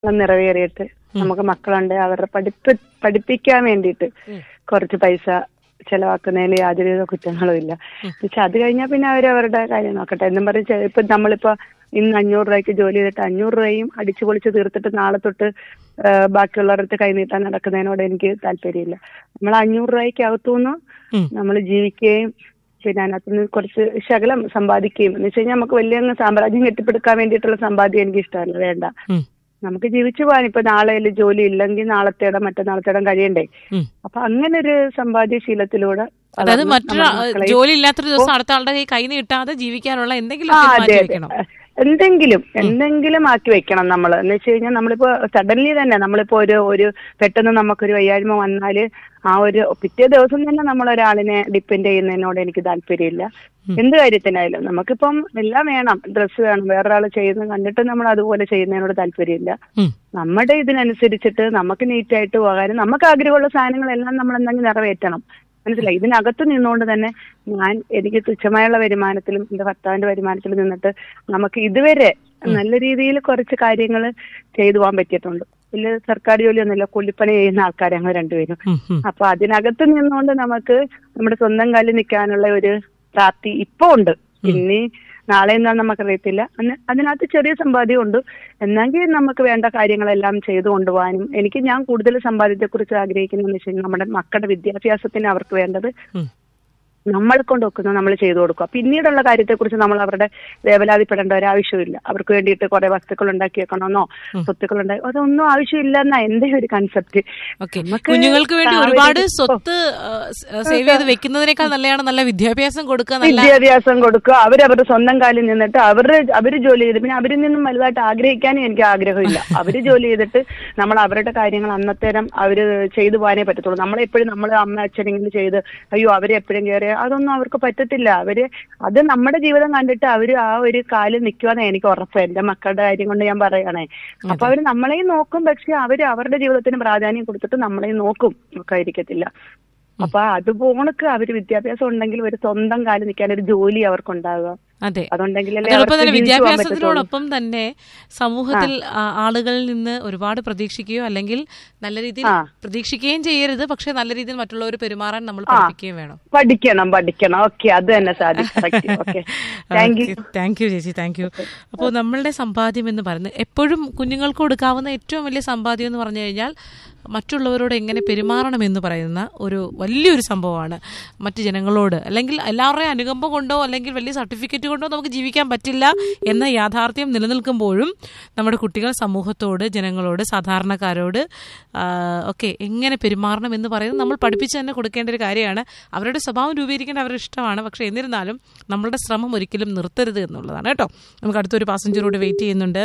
നിറവേറിയിട്ട് നമുക്ക് മക്കളുണ്ട് അവരുടെ പഠിപ്പ് പഠിപ്പിക്കാൻ വേണ്ടിയിട്ട് കുറച്ച് പൈസ ചെലവാക്കുന്നതിൽ യാതൊരുവിധ കുറ്റങ്ങളും ഇല്ല പക്ഷെ അത് കഴിഞ്ഞാൽ പിന്നെ അവർ അവരുടെ കാര്യം നോക്കട്ടെ എന്നും പറഞ്ഞ് ഇപ്പൊ നമ്മളിപ്പോ ഇന്ന് അഞ്ഞൂറ് രൂപയ്ക്ക് ജോലി ചെയ്തിട്ട് അഞ്ഞൂറ് രൂപയും അടിച്ചു പൊളിച്ച് തീർത്തിട്ട് നാളെ തൊട്ട് ആ, ബാക്കിയുള്ളവരുടെ കൈനീട്ടാൻ നടക്കുന്നതിനോട് എനിക്ക് താല്പര്യമില്ല നമ്മൾ അഞ്ഞൂറ് രൂപയ്ക്ക് അകത്തുനിന്ന് ഉം. നമ്മൾ ജീവിക്കുകയും പിന്നെ അതിനകത്തുനിന്ന് കുറച്ച് ശകലം സമ്പാദിക്കുകയും എന്ന് വെച്ച് കഴിഞ്ഞാൽ നമുക്ക് വലിയ അങ്ങ് സാമ്രാജ്യം കെട്ടിപ്പടുക്കാൻ വേണ്ടിയിട്ടുള്ള സമ്പാദ്യം എനിക്ക് ഇഷ്ടമല്ല വേണ്ട ഉം. നമുക്ക് ജീവിച്ചു പോകാൻ ഇപ്പൊ നാളെ ജോലി ഇല്ലെങ്കിൽ നാളത്തേടം മറ്റന്നാളത്തേടം കഴിയണ്ടേ ഉം. അപ്പൊ അങ്ങനെ ഒരു സമ്പാദ്യശീലത്തിലൂടെ അതായത് വളർന്ന് മറ്റൊരു നമ്മുടെ മക്കളെ- ജോലി ഇല്ലാത്തൊരു ദിവസം അടുത്ത ആളുടെ കൈ കൈ നീട്ടാതെ ജീവിക്കാനുള്ള എന്തെങ്കിലും ആ ഒക്കെ അതെ മാറ്റി അതെ വെക്കണം എന്തെങ്കിലും എന്തെങ്കിലും ആക്കി വെക്കണം നമ്മൾ എന്ന് വെച്ച് കഴിഞ്ഞാൽ നമ്മളിപ്പോ സഡൻലി തന്നെ നമ്മളിപ്പോ ഒരു ഒരു പെട്ടെന്ന് നമുക്കൊരു വയ്യായ്മ വന്നാല് ആ ഒരു പിറ്റേ ദിവസം തന്നെ നമ്മൾ ഒരാളിനെ ഡിപ്പെൻഡ് ചെയ്യുന്നതിനോട് എനിക്ക് താല്പര്യമില്ല എന്ത് കാര്യത്തിനായാലും നമുക്കിപ്പം എല്ലാം വേണം ഡ്രസ്സ് വേണം വേറൊരാൾ ചെയ്യുന്നത് കണ്ടിട്ട് നമ്മൾ അതുപോലെ ചെയ്യുന്നതിനോട് താല്പര്യമില്ല ഉം. നമ്മുടെ ഇതിനനുസരിച്ചിട്ട് നമുക്ക് നീറ്റായിട്ട് പോകാനും നമുക്ക് ആഗ്രഹമുള്ള സാധനങ്ങളെല്ലാം നമ്മൾ എന്തെങ്കിലും നിറവേറ്റണം മനസ്സിലായി ഇതിനകത്ത് നിന്നുകൊണ്ട് തന്നെ ഞാൻ എനിക്ക് തുച്ഛമായുള്ള വരുമാനത്തിലും എന്റെ ഭർത്താവിന്റെ വരുമാനത്തിലും നിന്നിട്ട് നമുക്ക് ഇതുവരെ നല്ല രീതിയിൽ കുറച്ച് കാര്യങ്ങൾ ചെയ്തു പോകാൻ പറ്റിയിട്ടുണ്ട് വലിയ സർക്കാർ ജോലിയൊന്നുമില്ല കൂലിപ്പണി ചെയ്യുന്ന ആൾക്കാരെ ഞങ്ങൾ രണ്ടുപേരും ഉം, ഉം. അപ്പൊ അതിനകത്ത് നിന്നുകൊണ്ട് നമുക്ക് നമ്മുടെ സ്വന്തം കാലിൽ നിൽക്കാനുള്ള ഒരു പ്രാപ്തി ഇപ്പൊ ഉണ്ട് ഇനി നാളെ എന്താണെന്ന് നമുക്കറിയത്തില്ല അന്ന് അതിനകത്ത് ചെറിയ സമ്പാദ്യം ഉണ്ട് എന്നെങ്കിൽ നമുക്ക് വേണ്ട കാര്യങ്ങളെല്ലാം ചെയ്തു കൊണ്ടുപോകാനും എനിക്ക് ഞാൻ കൂടുതൽ സമ്പാദ്യത്തെ കുറിച്ച് ആഗ്രഹിക്കുന്നതെന്ന് വെച്ച് കഴിഞ്ഞാൽ നമ്മുടെ മക്കളുടെ വിദ്യാഭ്യാസത്തിന് അവർക്ക് വേണ്ടത് ഉം. നമ്മളെ കൊണ്ട് വെക്കുന്നത് നമ്മൾ ചെയ്തു കൊടുക്കുക പിന്നീടുള്ള കാര്യത്തെക്കുറിച്ച് നമ്മൾ അവരുടെ വേവലാതിപ്പെടേണ്ട ഒരു ആവശ്യമില്ല അവർക്ക് വേണ്ടിയിട്ട് കുറെ വസ്തുക്കൾ ഉണ്ടാക്കി വെക്കണമെന്നോ സ്വത്തുക്കൾ ഉണ്ടാക്കി അതൊന്നും ആവശ്യമില്ല എന്നാ എന്റെ ഒരു കൺസെപ്റ്റ് ഓക്കെ കുഞ്ഞുങ്ങൾക്ക് വേണ്ടി ഒരുപാട് സ്വത്ത് സേവ് ചെയ്ത് വെക്കുന്നതിനേക്കാൾ നല്ലതാണ് നല്ല വിദ്യാഭ്യാസം കൊടുക്കുക നല്ല വിദ്യാഭ്യാസം കൊടുക്കുക അവരവരുടെ സ്വന്തം കാലിൽ നിന്നിട്ട് അവരുടെ അവര് ജോലി ചെയ്ത് പിന്നെ അവരിൽ നിന്നും വലുതായിട്ട് ആഗ്രഹിക്കാനും എനിക്ക് ആഗ്രഹമില്ല അവര് ജോലി ചെയ്തിട്ട് നമ്മൾ അവരുടെ കാര്യങ്ങൾ അന്നത്തേരം അവര് ചെയ്തു പോകാനേ പറ്റത്തുള്ളൂ നമ്മളെപ്പോഴും നമ്മൾ അമ്മ അച്ഛനെങ്കിലും ചെയ്ത് അയ്യോ അവരെ എപ്പോഴും കയറി അതൊന്നും അവർക്ക് പറ്റത്തില്ല അവര് അത് നമ്മുടെ ജീവിതം കണ്ടിട്ട് അവര് ആ ഒരു കാലിൽ നിൽക്കുവാന്ന് എനിക്ക് ഉറപ്പ് എന്റെ മക്കളുടെ കാര്യം കൊണ്ട് ഞാൻ പറയുകയാണേ അപ്പൊ അവര് നമ്മളെയും നോക്കും പക്ഷെ അവര് അവരുടെ ജീവിതത്തിന് പ്രാധാന്യം കൊടുത്തിട്ട് നമ്മളെയും നോക്കും ഒക്കെ ആയിരിക്കത്തില്ല അപ്പൊ അതുപോണക്ക് അവര് വിദ്യാഭ്യാസം ഉണ്ടെങ്കിൽ ഒരു സ്വന്തം കാലിൽ നിൽക്കാൻ ഒരു ജോലി അവർക്കുണ്ടാകുക അതെ അതുണ്ടെങ്കിലല്ലേ അതോടൊപ്പം അവർക്ക് തന്നെ ജീവിച്ചു പോകാൻ പറ്റത്തുള്ളൂ. വിദ്യാഭ്യാസത്തിനോടൊപ്പം തന്നെ സമൂഹത്തിൽ ആ- ആളുകളിൽ നിന്ന് ഒരുപാട് പ്രതീക്ഷിക്കുകയോ അല്ലെങ്കിൽ നല്ല രീതിയിൽ ആ. പ്രതീക്ഷിക്കുകയും ചെയ്യരുത് പക്ഷെ നല്ല രീതിയിൽ മറ്റുള്ളവർ പെരുമാറാൻ നമ്മൾ പഠിപ്പിക്കുകയും വേണം പഠിക്കണം പഠിക്കണം ഓക്കെ അത് തന്നെ സാധിക്കും okay thank you thank you ചേച്ചി താങ്ക് യു അപ്പോൾ നമ്മളുടെ സമ്പാദ്യം എന്ന് പറയുന്നത് എപ്പോഴും കുഞ്ഞുങ്ങൾക്ക് കൊടുക്കാവുന്ന ഏറ്റവും വലിയ സമ്പാദ്യം എന്ന് പറഞ്ഞു കഴിഞ്ഞാൽ മറ്റുള്ളവരോട് എങ്ങനെ പെരുമാറണം എന്ന് പറയുന്ന ഒരു വലിയൊരു സംഭവമാണ് മറ്റു ജനങ്ങളോട് അല്ലെങ്കിൽ എല്ലാവരുടെയും അനുകമ്പ കൊണ്ടോ അല്ലെങ്കിൽ വലിയ സർട്ടിഫിക്കറ്റ് കൊണ്ടോ നമുക്ക് ജീവിക്കാൻ പറ്റില്ല എന്ന യാഥാർത്ഥ്യം നിലനിൽക്കുമ്പോഴും നമ്മുടെ കുട്ടികൾ സമൂഹത്തോട് ജനങ്ങളോട് സാധാരണക്കാരോട് ആ, ഒക്കെ എങ്ങനെ പെരുമാറണം എന്ന് പറയുന്നത് നമ്മൾ പഠിപ്പിച്ച് തന്നെ കൊടുക്കേണ്ട ഒരു കാര്യമാണ് അവരുടെ സ്വഭാവം രൂപീകരിക്കേണ്ട അവരുടെ ഇഷ്ടമാണ് പക്ഷേ എന്നിരുന്നാലും നമ്മളുടെ ശ്രമം ഒരിക്കലും നിർത്തരുത് എന്നുള്ളതാണ് കേട്ടോ നമുക്ക് അടുത്തൊരു പാസഞ്ചറോട് വെയിറ്റ് ചെയ്യുന്നുണ്ട്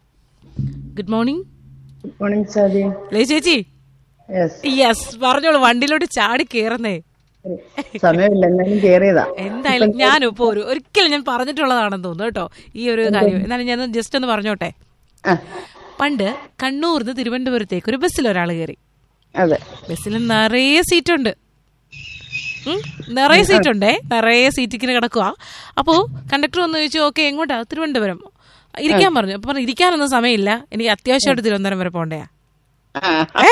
good morning good morning Sadi ലേ ചേച്ചി യെസ് യെസ് പറഞ്ഞോളൂ വണ്ടിയിലോട്ട് ചാടി കേറുന്നേ സമയമില്ല എന്നാലും കേറിയതാ എന്തായാലും ഞാനും ഇപ്പൊ ഒരു ഒരിക്കലും ഞാൻ പറഞ്ഞിട്ടുള്ളതാണെന്ന് തോന്നുന്നു കേട്ടോ ഈ ഒരു കാര്യം എന്നാലും ഞാൻ ജസ്റ്റ് ഒന്ന് പറഞ്ഞോട്ടെ ആ, പണ്ട് കണ്ണൂർന്ന് തിരുവനന്തപുരത്തേക്ക് ഒരു ബസ്സിൽ ഒരാൾ കയറി അതെ ബസ്സിൽ നിറയെ സീറ്റുണ്ട് ഉം, നിറയെ സീറ്റുണ്ടേ നിറയെ സീറ്റ് ഇങ്ങനെ കിടക്കുക അപ്പോ കണ്ടക്ടർ ഒന്ന് ചോദിച്ചു ഓക്കെ എങ്ങോട്ടാ തിരുവനന്തപുരം ഇരിക്കാൻ പറഞ്ഞു അപ്പൊ പറഞ്ഞു ഇരിക്കാനൊന്നും സമയമില്ല എനിക്ക് അത്യാവശ്യമായിട്ട് തിരുവനന്തപുരം വരെ പോണ്ടയാ ആ,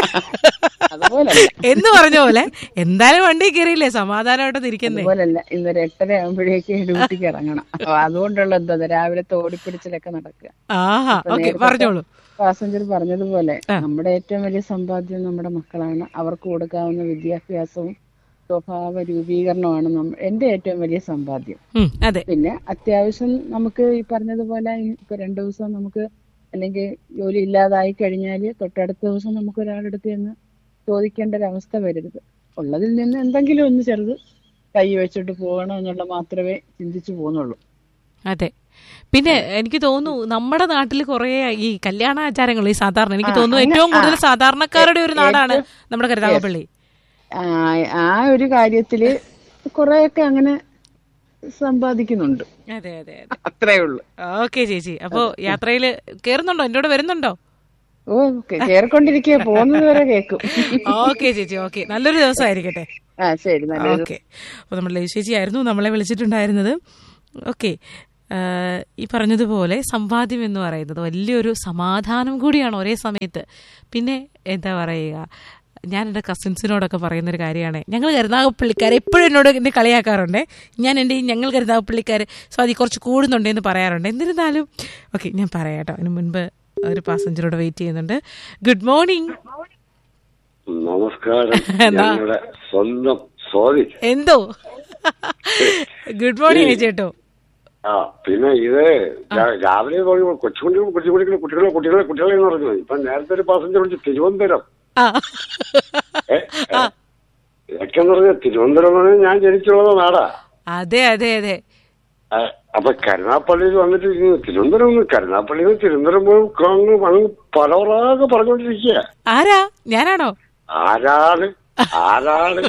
അതുപോലല്ല എന്ന് പറഞ്ഞ പോലെ എന്തായാലും വണ്ടി കയറിയില്ലേ സമാധാനമായിട്ട് ഇരിക്കുന്നേ അതുപോലല്ല ഇന്നൊരു എട്ടര ആകുമ്പോഴേക്ക് ഡ്യൂട്ടിക്ക് ഇറങ്ങണം അപ്പൊ അതുകൊണ്ടുള്ള എന്താ രാവിലത്തെ ഓടിപ്പിടിച്ചിലൊക്കെ നടക്കുക ആഹാ ഓക്കെ പറഞ്ഞോളൂ പാസഞ്ചർ പറഞ്ഞതുപോലെ നമ്മുടെ ഏറ്റവും വലിയ സമ്പാദ്യം നമ്മുടെ മക്കളാണ് അവർക്ക് കൊടുക്കാവുന്ന വിദ്യാഭ്യാസവും സ്വഭാവ രൂപീകരണമാണ് നമ്മ എന്റെ ഏറ്റവും വലിയ സമ്പാദ്യം ഉം, അതെ പിന്നെ അത്യാവശ്യം നമുക്ക് ഈ പറഞ്ഞതുപോലെ ഇപ്പൊ രണ്ടു ദിവസം നമുക്ക് അല്ലെങ്കിൽ ജോലി ഇല്ലാതായി കഴിഞ്ഞാൽ തൊട്ടടുത്ത ദിവസം നമുക്ക് ഒരാളെടുത്ത് ചെന്ന് ചോദിക്കേണ്ട ഒരു അവസ്ഥ വരരുത് ഉള്ളതിൽ നിന്ന് എന്തെങ്കിലും ഒന്ന് ചെറുത് കൈ വെച്ചിട്ട് പോകണം എന്നുള്ള മാത്രമേ ചിന്തിച്ചു പോകുന്നുള്ളൂ അതെ പിന്നെ എനിക്ക് തോന്നുന്നു നമ്മുടെ നാട്ടിൽ കുറെ ഈ കല്യാണ ആചാരങ്ങൾ ഈ സാധാരണ എനിക്ക് തോന്നുന്നു ഏറ്റവും കൂടുതൽ സാധാരണക്കാരുടെ ഒരു നാടാണ് നമ്മുടെ കരുതാമപ്പള്ളി ആ ആ ഒരു കാര്യത്തില് കുറെയൊക്കെ അങ്ങനെ സമ്പാദിക്കുന്നുണ്ട് അതെ അതെ അതെ അത്രേ ഉള്ളൂ ഓക്കെ ചേച്ചി അപ്പോ യാത്രയിൽ കേറുന്നുണ്ടോ എന്നോട് വരുന്നുണ്ടോ ഓ കേറിക്കൊണ്ടിരിക്കുക പോകുന്നത് വരെ കേൾക്കും ഓക്കെ ചേച്ചി ഓക്കെ നല്ലൊരു ദിവസമായിരിക്കട്ടെ ആ ശരി നല്ല ഓക്കെ അപ്പോൾ നമ്മുടെ ലൈവ് ചേച്ചി ആയിരുന്നു നമ്മളെ വിളിച്ചിട്ടുണ്ടായിരുന്നത് ഓക്കെ ഏഹ്, ഈ പറഞ്ഞതുപോലെ സമ്പാദ്യം എന്ന് പറയുന്നത് വലിയൊരു സമാധാനം കൂടിയാണ് ഒരേ സമയത്ത് പിന്നെ എന്താ പറയുക ഞാൻ എൻ്റെ കസിൻസിനോടൊക്കെ പറയുന്നൊരു കാര്യമാണ് ഞങ്ങൾ കരുനാഗപ്പള്ളിക്കാർ എപ്പോഴും എന്നോട് എന്നെ കളിയാക്കാറുണ്ട് ഞാൻ എൻ്റെ ഈ ഞങ്ങൾ കരുനാഗപ്പള്ളിക്കാർ സ്വാതി കുറച്ച് കൂടുന്നുണ്ടെന്ന് പറയാറുണ്ട് എന്നിരുന്നാലും ഓക്കെ ഞാൻ പറയാം കേട്ടോ അതിന് മുൻപ് ഒരു പാസഞ്ചറോട് വെയിറ്റ് ചെയ്യുന്നുണ്ട് ഗുഡ് മോർണിംഗ് നമസ്കാരം ഞങ്ങളുടെ സ്വന്തം സ്വാതി എന്തോ ഗുഡ് മോർണിംഗ് ചേട്ടോ ആ പിന്നെ ഇത് രാ- രാവിലെ തുടങ്ങി കൊച്ചുകുട്ടികൾ കൊച്ചുകുട്ടികൾ കുട്ടികളെ കുട്ടികളെ കുട്ടികളെ എന്ന് പറഞ്ഞു ഇപ്പൊ നേരത്തെ ഒരു പാസഞ്ചർ വിളിച്ച് തിരുവനന്തപുരം ആ ഏ, ഏ, ഇതൊക്കെ എന്ന് പറഞ്ഞാൽ തിരുവനന്തപുരം എന്ന് പറഞ്ഞാൽ ഞാൻ ജനിച്ചുള്ളത് നാടാ അതെ അതെ അതെ ഏ, അപ്പൊ കരുനാപ്പള്ളിയിൽ വന്നിട്ട് ഇങ്ങ് തിരുവനന്തപുരം നിന്ന് കരുനാപ്പള്ളിയിൽ നിന്ന് തിരുവനന്തപുരം പോയി അങ്ങ് അങ്ങ് പലവറാകെ പറഞ്ഞുകൊണ്ടിരിക്കുക ആരാ ഞാനാണോ ആരാണ് ആരാണ്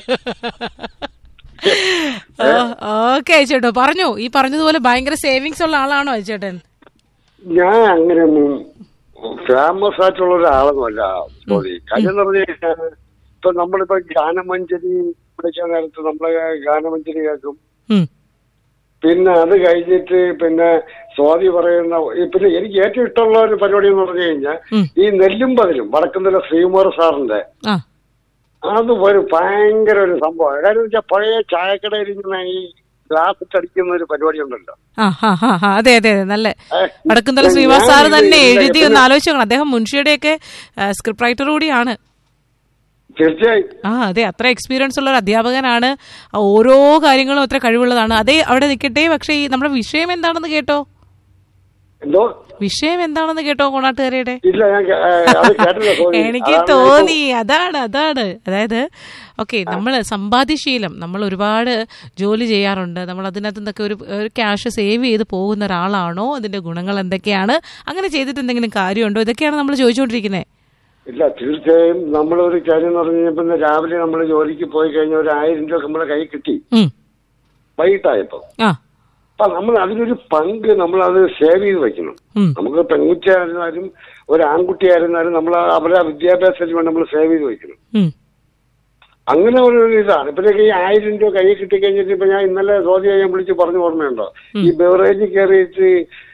ഓക്കെ ചേട്ടോ പറഞ്ഞു ഈ പറഞ്ഞതുപോലെ ഭയങ്കര സേവിങ്സ് ഉള്ള ആളാണോ ചേട്ടൻ ഞാൻ അങ്ങനെയൊന്നും ഫേമസ് ആയിട്ടുള്ള ഒരാളൊന്നുമല്ല സോറി കാര്യം എന്ന് പറഞ്ഞു കഴിഞ്ഞാൽ ഇപ്പൊ നമ്മളിപ്പോ ഗാനമഞ്ജരി വിളിക്കാൻ നേരത്ത് നമ്മളെ ഗാനമഞ്ജരി കേൾക്കും ഉം. പിന്നെ അത് കഴിഞ്ഞിട്ട് പിന്നെ സ്വാതി പറയുന്ന ഈ പിന്നെ എനിക്ക് ഏറ്റവും ഇഷ്ടമുള്ള ഒരു പരിപാടി എന്ന് പറഞ്ഞു കഴിഞ്ഞാൽ ഉം. ഈ നെല്ലും പതിലും വടക്കുന്നില്ല ശ്രീകുമാർ സാറിന്റെ ആ അത് ഒരു ഭയങ്കര ഒരു സംഭവം കാര്യം വെച്ചാൽ പഴയ ചായക്കടയിൽ ഇങ്ങനെ ഈ ഗ്ലാസ് അടിക്കുന്ന ഒരു പരിപാടി ഉണ്ടല്ലോ ആ ഹാ ഹാ ഹാ അതെ അതെ അതെ നല്ല ഏ, വടക്കുന്തല ഞാൻ ശ്രീവാസ് സാറ് ഇത് തന്നെ ഇതിന്റെ എഴുതി ഒന്ന് എപ്പോഴും- ആലോചിച്ച് നോക്കണം അദ്ദേഹം മുൻഷിയുടെയൊക്കെ സ്ക്രിപ്റ്റ് റൈറ്റർ കൂടിയാണ് തീർച്ചയായും ആ അതെ അത്ര എക്സ്പീരിയൻസ് ഉള്ള ഒരു അധ്യാപകനാണ് ആ ഓരോ കാര്യങ്ങളും അത്ര കഴിവുള്ളതാണ് അതേ അവിടെ നിൽക്കട്ടെ പക്ഷേ ഈ നമ്മുടെ വിഷയം എന്താണെന്ന് കേട്ടോ എന്തോ വിഷയം എന്താണെന്ന് കേട്ടോ കോണാട്ടുകാരിയുടെ ഇല്ല ഞാൻ കേ- ഏ, അത് കേട്ടില്ല സോറി എനിക്ക് അതാണ് തോന്നി അതാണ് അതാണ് അതായത് ഓക്കെ നമ്മൾ സമ്പാദ്യശീലം നമ്മൾ ഒരുപാട് ജോലി ചെയ്യാറുണ്ട് നമ്മൾ അതിനകത്ത് നിന്നൊക്കെ ഒരു ഒരു ക്യാഷ് സേവ് ചെയ്ത് പോകുന്ന ഒരാളാണോ അതിന്റെ ഗുണങ്ങൾ എന്തൊക്കെയാണ് അങ്ങനെ ചെയ്തിട്ട് എന്തെങ്കിലും കാര്യമുണ്ടോ ഇതൊക്കെയാണ് നമ്മൾ ചോദിച്ചുകൊണ്ടിരിക്കുന്നത് ഇല്ല തീർച്ചയായും നമ്മളൊരു കാര്യം എന്ന് പറഞ്ഞു കഴിഞ്ഞപ്പോ ഇന്ന് രാവിലെ നമ്മൾ ജോലിക്ക് പോയി കഴിഞ്ഞാൽ ഒരു ആയിരം രൂപ നമ്മളെ കൈ കിട്ടി വൈകിട്ടായപ്പോ ആ അപ്പൊ നമ്മൾ അതിനൊരു പങ്ക് നമ്മൾ അത് സേവ് ചെയ്ത് വെക്കണം ഉം. നമുക്ക് പെൺകുട്ടിയായിരുന്നാലും ഒരു ആൺകുട്ടിയായിരുന്നാലും നമ്മൾ അവരുടെ വിദ്യാഭ്യാസത്തിന് വേണ്ടി നമ്മൾ സേവ് ചെയ്ത് വെക്കണം ഉം. അങ്ങനെ ഒരു ഒരു ഇതാണ് ഇപ്പോഴേക്ക് ഈ ആയിരം രൂപ കൈ കിട്ടി കഴിഞ്ഞിട്ട് ഇപ്പൊ ഞാൻ ഇന്നലെ സോദിയെ ഞാൻ വിളിച്ച് പറഞ്ഞ ഓർമ്മയുണ്ടോ ഈ ബെവറേജ് കയറിയിട്ട്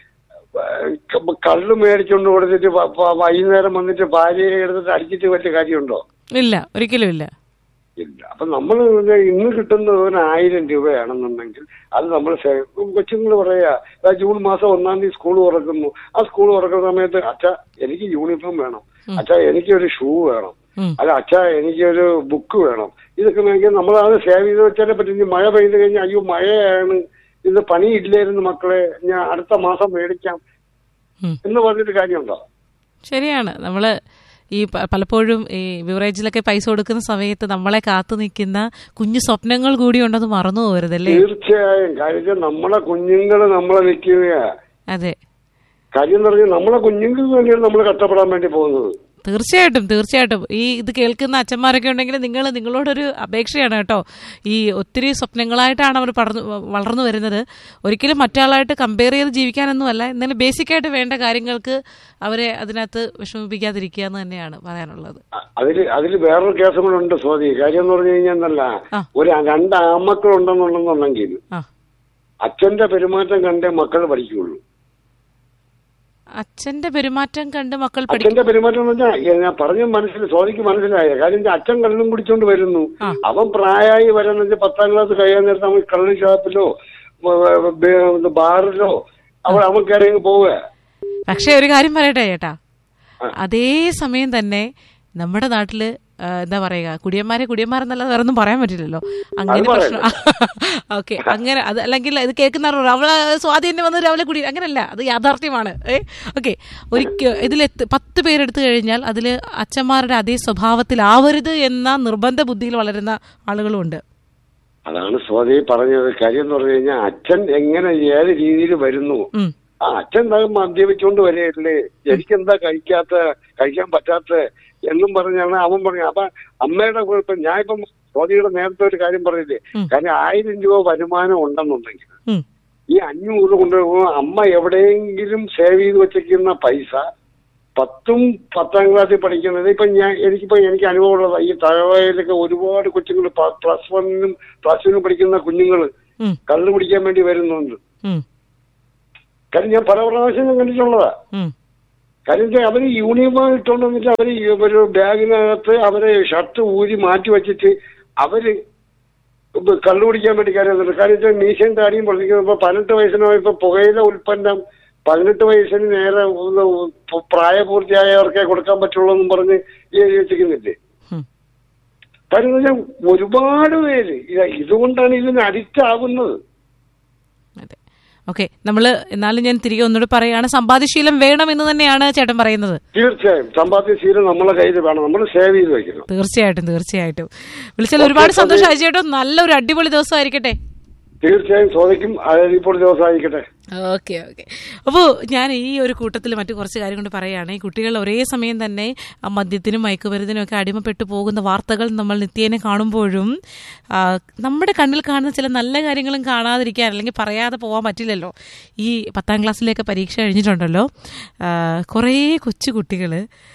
ക- കള്ള് മേടിച്ചോണ്ട് കൊടുത്തിട്ട് വ- വ- വൈകുന്നേരം വന്നിട്ട് ഭാര്യയെ എടുത്തിട്ട് അടിച്ചിട്ട് വലിയ കാര്യമുണ്ടോ ഇല്ല ഒരിക്കലും ഇല്ല ഇല്ല അപ്പൊ നമ്മൾ ഇന്ന് കിട്ടുന്ന ഒരു ആയിരം രൂപയാണെന്നുണ്ടെങ്കിൽ അത് നമ്മൾ കൊച്ചുങ്ങൾ പറയാ "ദാ ജൂൺ മാസം ഒന്നാം തീയതി സ്കൂൾ തുറക്കുന്നു ആ സ്കൂൾ തുറക്കുന്ന സമയത്ത് അച്ഛ എനിക്ക് യൂണിഫോം വേണം അച്ഛ എനിക്കൊരു ഷൂ വേണം ഉം. അല്ല അച്ഛ എനിക്കൊരു ബുക്ക് വേണം ഇതൊക്കെ വേണമെങ്കിൽ നമ്മൾ അത് സേവ് ചെയ്ത് വെച്ചാലേ പറ്റും ഇനി മഴ പെയ്ത് കഴിഞ്ഞാൽ അയ്യോ മഴയാണ് ഇത് പണിയില്ലായിരുന്നു മക്കളെ ഞാൻ അടുത്ത മാസം മേടിക്കാം ഉം. എന്ന് പറഞ്ഞിട്ട് കാര്യമുണ്ടോ ശരിയാണ് നമ്മൾ ഈ പ- പലപ്പോഴും ഈ ബിവറേജിലൊക്കെ പൈസ കൊടുക്കുന്ന സമയത്ത് നമ്മളെ കാത്തു നിൽക്കുന്ന കുഞ്ഞു സ്വപ്നങ്ങൾ കൂടി ഉണ്ടെന്ന് മറന്നു പോകരുതല്ലേ തീർച്ചയായും കാര്യം വെച്ചാൽ നമ്മളെ കുഞ്ഞുങ്ങൾ നമ്മളെ നിൽക്കുകയാ അതെ കാര്യം എന്ന് പറഞ്ഞാൽ നമ്മളെ കുഞ്ഞുങ്ങൾക്ക് വേണ്ടിയാണ് നമ്മൾ കഷ്ടപ്പെടാൻ വേണ്ടി പോകുന്നത് തീർച്ചയായിട്ടും തീർച്ചയായിട്ടും ഈ ഇത് കേൾക്കുന്ന അച്ഛന്മാരൊക്കെ ഉണ്ടെങ്കിൽ നിങ്ങൾ നിങ്ങളോടൊരു അപേക്ഷയാണ് കേട്ടോ ഈ ഒത്തിരി സ്വപ്നങ്ങളായിട്ടാണ് അവർ പടർന്നു വളർന്നു വരുന്നത് ഒരിക്കലും മറ്റാളായിട്ട് കമ്പയർ ചെയ്ത് ജീവിക്കാനൊന്നുമല്ല എന്നാലും ബേസിക്കായിട്ട് വേണ്ട കാര്യങ്ങൾക്ക് അവരെ അതിനകത്ത് വിഷമിപ്പിക്കാതിരിക്കുക എന്ന് തന്നെയാണ് പറയാനുള്ളത് അ- അതില് അതില് വേറൊരു കേസും കൂടെ ഉണ്ട് സ്വാതി കാര്യം എന്ന് പറഞ്ഞു കഴിഞ്ഞാൽ എന്നല്ല ആ. ഒരു രണ്ട് ആമക്കൾ ഉണ്ടെന്നുണ്ടെന്നുണ്ടെങ്കിൽ ആ അച്ഛന്റെ പെരുമാറ്റം കണ്ടേ മക്കൾ പഠിക്കുള്ളൂ അച്ഛന്റെ പെരുമാറ്റം കണ്ട് മക്കൾ പഠിക്കും അച്ഛന്റെ പെരുമാറ്റം എന്ന് പറഞ്ഞാൽ ഞാൻ പറഞ്ഞ മനസ്സിൽ സ്വാതിക്ക് മനസ്സിലായ കാര്യം വെച്ചാൽ അച്ഛൻ കള്ളും കുടിച്ചോണ്ട് വരുന്നു ആ. അവൻ പ്രായമായി വരാന്ന് വെച്ചാൽ പത്താം ക്ലാസ് കഴിയാൻ നേരത്ത് അവൻ കള്ള് ഷാപ്പിലോ ബ- ബ- ബാറിലോ അവൻ അവൻ കയറി അങ്ങ് പോവുക പക്ഷെ ഒരു കാര്യം പറയട്ടെ ചേട്ടാ അതേ സമയം തന്നെ നമ്മുടെ നാട്ടില് ആ, എന്താ പറയുക കുടിയന്മാരെ കുടിയന്മാരെന്നല്ലാതെ വേറെ ഒന്നും പറയാൻ പറ്റില്ലല്ലോ അങ്ങനെ അത് പ്രശ്നം ഓക്കെ അങ്ങനെ അത് അല്ലെങ്കിൽ ഇത് കേൾക്കുന്നവർ അവളെ സ്വാധീനം വന്ന് രാവിലെ കുടി അങ്ങനല്ല അത് യാഥാർത്ഥ്യമാണ് ഏ ഓക്കെ ഒരിക്കൽ ഇതിൽ പത്ത് പേരെടുത്തു കഴിഞ്ഞാൽ അതിൽ അച്ഛന്മാരുടെ അതേ സ്വഭാവത്തിലാവരുത് എന്ന നിർബന്ധ ബുദ്ധിയിൽ വളരുന്ന ആളുകളും ഉണ്ട് അതാണ് സ്വാതി പറഞ്ഞത് കാര്യം എന്ന് പറഞ്ഞു കഴിഞ്ഞാൽ അച്ഛൻ എങ്ങനെ ഏത് രീതിയിൽ വരുന്നു ഉം. ആ അച്ഛൻ എന്താ മദ്യപിച്ചോണ്ട് വരികയല്ലേ എനിക്കെന്താ കഴിക്കാത്ത കഴിക്കാൻ പറ്റാത്ത എന്നും പറഞ്ഞാണ് അവൻ പറഞ്ഞു അപ്പൊ അമ്മയുടെ കുഴപ്പം ഞാൻ ഇപ്പം സ്വാതിയുടെ നേരത്തെ ഒരു കാര്യം പറഞ്ഞില്ലേ ഉം. കാര്യം ആയിരം രൂപ വരുമാനം ഉണ്ടെന്നുണ്ടെങ്കിൽ ഉം. ഈ അഞ്ഞൂറ് കൊണ്ടുപോകുമ്പോൾ അമ്മ എവിടെയെങ്കിലും സേവ് ചെയ്ത് വെച്ചിരിക്കുന്ന പൈസ പത്തും പത്താം ക്ലാസ്സിൽ പഠിക്കുന്നത് ഇപ്പൊ ഞാൻ എനിക്കിപ്പോ എനിക്ക് അനുഭവമുള്ളത് ഈ തഴവയിലൊക്കെ ഒരുപാട് കൊച്ചുങ്ങൾ പ്ലസ് വണ്ണിനും പ്ലസ് ടുവിനും പഠിക്കുന്ന കുഞ്ഞുങ്ങൾ ഉം. കള്ളു പിടിക്കാൻ വേണ്ടി വരുന്നുണ്ട് ഉം. കാര്യം ഞാൻ പല പ്രാവശ്യം ഞാൻ കണ്ടിട്ടുള്ളതാ ഉം. കാര്യം വെച്ചാൽ അവര് യൂണിഫോം ഇട്ടുകൊണ്ട് വന്നിട്ട് അവര് ഈ ഒരു ബാഗിനകത്ത് അവര് ഷർട്ട് ഊരി മാറ്റി വെച്ചിട്ട് അവര് ഇപ്പൊ കള്ളു കുടിക്കാൻ വേണ്ടി കാര്യം വന്നിട്ട് കാര്യം വെച്ചാൽ മീശയും താടിയും പൊളിക്കുന്നത് ഇപ്പൊ പതിനെട്ട് വയസ്സിനോ ഇപ്പൊ പുകയില ഉൽപ്പന്നം പതിനെട്ട് വയസ്സിന് നേരെ ഒന്ന് പ്രായപൂർത്തിയായവർക്കേ കൊടുക്കാൻ പറ്റുള്ളൂ എന്നും പറഞ്ഞ് ഈ എഴുതി വെച്ചിരിക്കുന്നില്ലേ ഉം. കാര്യം എന്ന് വെച്ചാൽ ഒരുപാട് പേര് ഇത് ഇതുകൊണ്ടാണ് ഇതിന് അഡിക്റ്റ് ആവുന്നത് അതെ ഓക്കെ നമ്മൾ എന്നാലും ഞാൻ തിരികെ ഒന്നുകൂടി പറയാണ് സമ്പാദ്യശീലം വേണം എന്ന് തന്നെയാണ് ചേട്ടൻ പറയുന്നത് തീർച്ചയായും സമ്പാദ്യശീലം നമ്മളെ കയ്യിൽ വേണം നമ്മൾ സേവ് ചെയ്ത് വെക്കണം തീർച്ചയായിട്ടും തീർച്ചയായും വിളിച്ചാൽ ഒരുപാട് സന്തോഷം അജയേട്ടോ നല്ലൊരു അടിപൊളി ദിവസമായിരിക്കട്ടെ തീർച്ചയായും ചോദിക്കും ഇപ്പോൾ ദിവസമായിരിക്കട്ടെ ഓക്കെ ഓക്കെ അപ്പോൾ ഞാൻ ഈ ഒരു കൂട്ടത്തിൽ മറ്റു കുറച്ച് കാര്യം കൊണ്ട് പറയുകയാണ് ഈ കുട്ടികൾ ഒരേ സമയം തന്നെ ആ മദ്യത്തിനും മയക്കുമരുന്നിനും ഒക്കെ അടിമപ്പെട്ടു പോകുന്ന വാർത്തകൾ നമ്മൾ നിത്യേന കാണുമ്പോഴും ആ, നമ്മുടെ കണ്ണിൽ കാണുന്ന ചില നല്ല കാര്യങ്ങളും കാണാതിരിക്കാൻ അല്ലെങ്കിൽ പറയാതെ പോകാൻ പറ്റില്ലല്ലോ ഈ പത്താം ക്ലാസ്സിലേക്ക് പരീക്ഷ കഴിഞ്ഞിട്ടുണ്ടല്ലോ ആ, കുറേ കൊച്ചു കുട്ടികൾ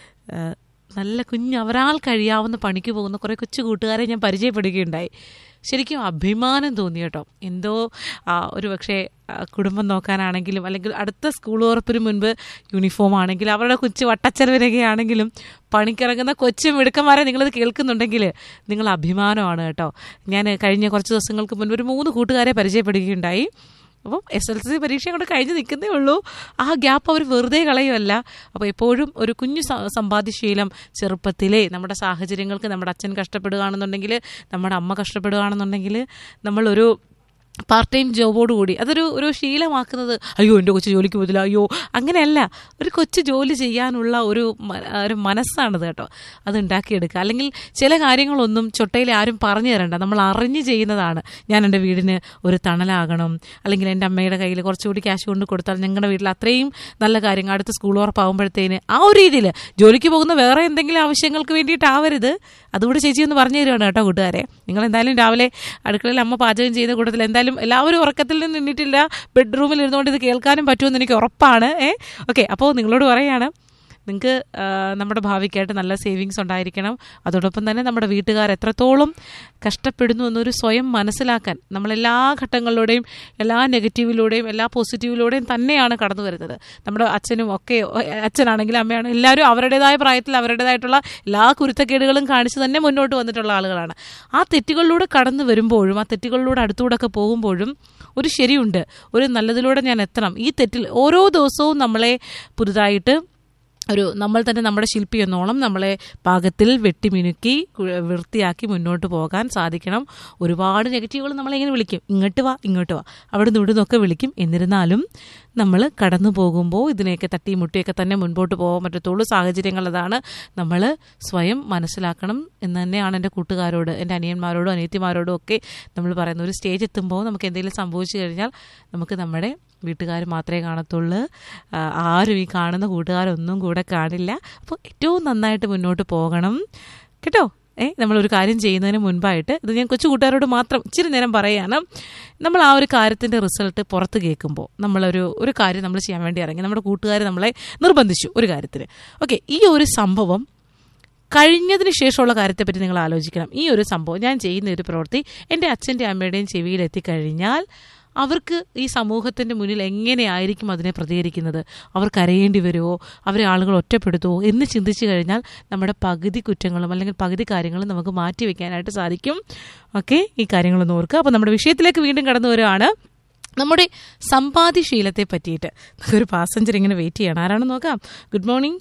നല്ല കുഞ്ഞ് അവരാൾ കഴിയാവുന്ന പണിക്ക് പോകുന്ന കുറേ കൊച്ചു കൂട്ടുകാരെ ഞാൻ പരിചയപ്പെടുകയുണ്ടായി ശരിക്കും അഭിമാനം തോന്നി കേട്ടോ എന്തോ ആ, ഒരു പക്ഷേ ആ, കുടുംബം നോക്കാനാണെങ്കിലും അല്ലെങ്കിൽ അടുത്ത സ്കൂൾ ഉറപ്പിന് മുൻപ് യൂണിഫോം ആണെങ്കിലും അവരുടെ കൊച്ചു വട്ടച്ചെലവിനൊക്കെ ആണെങ്കിലും പണിക്കിറങ്ങുന്ന കൊച്ചു മിടുക്കന്മാരെ നിങ്ങളിത് കേൾക്കുന്നുണ്ടെങ്കിൽ നിങ്ങൾ അഭിമാനമാണ് കേട്ടോ ഞാൻ കഴിഞ്ഞ കുറച്ച് ദിവസങ്ങൾക്ക് മുൻപ് ഒരു മൂന്ന് കൂട്ടുകാരെ പരിചയപ്പെടുകയുണ്ടായി അപ്പം എസ് എൽ സി പരീക്ഷ കൊണ്ട് കഴിഞ്ഞ് നിൽക്കുന്നേ ഉള്ളൂ ആ ഗ്യാപ്പ് അവർ വെറുതെ കളയുമല്ല അപ്പോൾ എപ്പോഴും ഒരു കുഞ്ഞു സ- സമ്പാദ്യശീലം ചെറുപ്പത്തിലേ നമ്മുടെ സാഹചര്യങ്ങൾക്ക് നമ്മുടെ അച്ഛൻ കഷ്ടപ്പെടുകയാണെന്നുണ്ടെങ്കിൽ നമ്മുടെ അമ്മ കഷ്ടപ്പെടുകയാണെന്നുണ്ടെങ്കിൽ നമ്മളൊരു പാർട്ട് ടൈം ജോബോടുകൂടി അതൊരു ഒരു ശീലമാക്കുന്നത് അയ്യോ എൻ്റെ കൊച്ചു ജോലിക്ക് പോകത്തില്ല അയ്യോ അങ്ങനെയല്ല ഒരു കൊച്ചു ജോലി ചെയ്യാനുള്ള ഒരു മ- ഒരു മനസ്സാണിത് കേട്ടോ അത് ഉണ്ടാക്കിയെടുക്കുക അല്ലെങ്കിൽ ചില കാര്യങ്ങളൊന്നും ചൊട്ടയിൽ ആരും പറഞ്ഞു തരണ്ട നമ്മൾ അറിഞ്ഞ് ചെയ്യുന്നതാണ് ഞാൻ എൻ്റെ വീടിന് ഒരു തണലാകണം അല്ലെങ്കിൽ എൻ്റെ അമ്മയുടെ കയ്യിൽ കുറച്ചുകൂടി ക്യാഷ് കൊണ്ട് കൊടുത്താൽ ഞങ്ങളുടെ വീട്ടിൽ അത്രയും നല്ല കാര്യങ്ങൾ അടുത്ത സ്കൂൾ ഉറപ്പാകുമ്പോഴത്തേന് ആ ഒരു രീതിയിൽ ജോലിക്ക് പോകുന്ന വേറെ എന്തെങ്കിലും ആവശ്യങ്ങൾക്ക് വേണ്ടിയിട്ടാവരുത് അതുകൂടി ചേച്ചി ഒന്ന് പറഞ്ഞു തരുവാണ് കേട്ടോ കൂട്ടുകാരെ നിങ്ങൾ എന്തായാലും രാവിലെ അടുക്കളയിൽ അമ്മ പാചകം ചെയ്യുന്ന കൂട്ടത്തിൽ എന്തായാലും എല്ലാവരും ഉറക്കത്തിൽ നിന്ന് നിന്നിട്ടില്ല ബെഡ്റൂമിൽ ഇരുന്നുകൊണ്ട് ഇത് കേൾക്കാനും പറ്റുമെന്ന് എനിക്ക് ഉറപ്പാണ് ഏ ഓക്കെ അപ്പോൾ നിങ്ങളോട് പറയാണ് നിങ്ങൾക്ക് നമ്മുടെ ഭാവിക്കായിട്ട് നല്ല സേവിങ്സ് ഉണ്ടായിരിക്കണം അതോടൊപ്പം തന്നെ നമ്മുടെ വീട്ടുകാർ എത്രത്തോളം കഷ്ടപ്പെടുന്നു എന്നൊരു സ്വയം മനസ്സിലാക്കാൻ നമ്മളെല്ലാ ഘട്ടങ്ങളിലൂടെയും എല്ലാ നെഗറ്റീവിലൂടെയും എല്ലാ പോസിറ്റീവിലൂടെയും തന്നെയാണ് കടന്നു വരുന്നത് നമ്മുടെ അച്ഛനും ഒക്കെ അച്ഛനാണെങ്കിലും അമ്മയാണ് എല്ലാവരും അവരുടേതായ പ്രായത്തിൽ അവരുടേതായിട്ടുള്ള എല്ലാ കുരുത്തക്കേടുകളും കാണിച്ച് തന്നെ മുന്നോട്ട് വന്നിട്ടുള്ള ആളുകളാണ് ആ തെറ്റുകളിലൂടെ കടന്നു വരുമ്പോഴും ആ തെറ്റുകളിലൂടെ അടുത്തൂടെ ഒക്കെ പോകുമ്പോഴും ഒരു ശരിയുണ്ട് ഒരു നല്ലതിലൂടെ ഞാൻ എത്തണം ഈ തെറ്റിൽ ഓരോ ദിവസവും നമ്മളെ പുതുതായിട്ട് ഒരു നമ്മൾ തന്നെ നമ്മുടെ ശില്പി എന്നോണം നമ്മളെ പാകത്തിൽ വെട്ടിമിനുക്കി കു- വൃത്തിയാക്കി മുന്നോട്ട് പോകാൻ സാധിക്കണം ഒരുപാട് നെഗറ്റീവുകൾ നമ്മളെങ്ങനെ വിളിക്കും ഇങ്ങോട്ട് വാ ഇങ്ങോട്ട് വാ അവിടെ നിന്ന് ഇവിടെ നിന്നൊക്കെ വിളിക്കും എന്നിരുന്നാലും നമ്മൾ കടന്നു പോകുമ്പോൾ ഇതിനെയൊക്കെ തട്ടിയും മുട്ടിയൊക്കെ തന്നെ മുൻപോട്ട് പോകാൻ പറ്റത്തുള്ളൂ സാഹചര്യങ്ങൾ അതാണ് നമ്മൾ സ്വയം മനസ്സിലാക്കണം എന്ന് തന്നെയാണ് എൻ്റെ കൂട്ടുകാരോട് എൻ്റെ അനിയന്മാരോടും അനിയത്തിമാരോടും ഒക്കെ നമ്മൾ പറയുന്ന ഒരു സ്റ്റേജ് എത്തുമ്പോൾ നമുക്ക് എന്തെങ്കിലും സംഭവിച്ചു കഴിഞ്ഞാൽ നമുക്ക് നമ്മുടെ വീട്ടുകാർ മാത്രമേ കാണത്തുള്ളൂ ആ, ആരും ഈ കാണുന്ന കൂട്ടുകാരൊന്നും കൂടെ കാണില്ല അപ്പോൾ ഏറ്റവും നന്നായിട്ട് മുന്നോട്ട് പോകണം കേട്ടോ ഏ നമ്മളൊരു കാര്യം ചെയ്യുന്നതിന് മുൻപായിട്ട് ഇത് ഞാൻ കൊച്ചു കൂട്ടുകാരോട് മാത്രം ഇച്ചിരി നേരം പറയാണ് നമ്മൾ ആ ഒരു കാര്യത്തിൻ്റെ റിസൾട്ട് പുറത്ത് കേൾക്കുമ്പോൾ നമ്മളൊരു ഒരു കാര്യം നമ്മൾ ചെയ്യാൻ വേണ്ടി ഇറങ്ങി നമ്മുടെ കൂട്ടുകാർ നമ്മളെ നിർബന്ധിച്ചു ഒരു കാര്യത്തിന് ഓക്കെ ഈ ഒരു സംഭവം കഴിഞ്ഞതിന് ശേഷമുള്ള കാര്യത്തെപ്പറ്റി നിങ്ങൾ ആലോചിക്കണം ഈ ഒരു സംഭവം ഞാൻ ചെയ്യുന്ന ഒരു പ്രവൃത്തി എൻ്റെ അച്ഛൻ്റെ അമ്മയുടെയും ചെവിയിൽ എത്തിക്കഴിഞ്ഞാൽ അവർക്ക് ഈ സമൂഹത്തിൻ്റെ മുന്നിൽ എങ്ങനെയായിരിക്കും അതിനെ പ്രതികരിക്കുന്നത് അവർ കരയേണ്ടി വരുമോ അവരെ ആളുകൾ ഒറ്റപ്പെടുത്തുമോ എന്ന് ചിന്തിച്ചു കഴിഞ്ഞാൽ നമ്മുടെ പകുതി കുറ്റങ്ങളും അല്ലെങ്കിൽ പകുതി കാര്യങ്ങളും നമുക്ക് മാറ്റി വെക്കാനായിട്ട് സാധിക്കും ഓക്കെ ഈ കാര്യങ്ങളൊന്ന് ഓർക്കുക അപ്പോൾ നമ്മുടെ വിഷയത്തിലേക്ക് വീണ്ടും കടന്നു വരുവാണ് നമ്മുടെ സമ്പാദ്യശീലത്തെ പറ്റിയിട്ട് ഒരു പാസഞ്ചർ ഇങ്ങനെ വെയിറ്റ് ചെയ്യണം ആരാണെന്ന് നോക്കാം good morning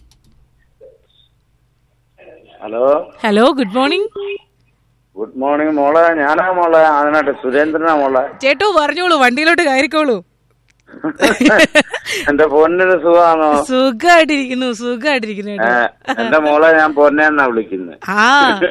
hello hello good morning good morning മോളെ ഞാനാ മോളെ അതിനായിട്ട് സുരേന്ദ്രനാ മോളെ ചേട്ടോ പറഞ്ഞോളൂ വണ്ടിയിലോട്ട് കയറിക്കോളൂ എന്റെ പൊന്നിന് സുഖാണോ സുഖമായിട്ടിരിക്കുന്നു സുഖമായിട്ടിരിക്കുന്നു ഏ, കേട്ടോ എന്റെ മോളെ ഞാൻ പൊന്നെന്നാ വിളിക്കുന്നത് ആ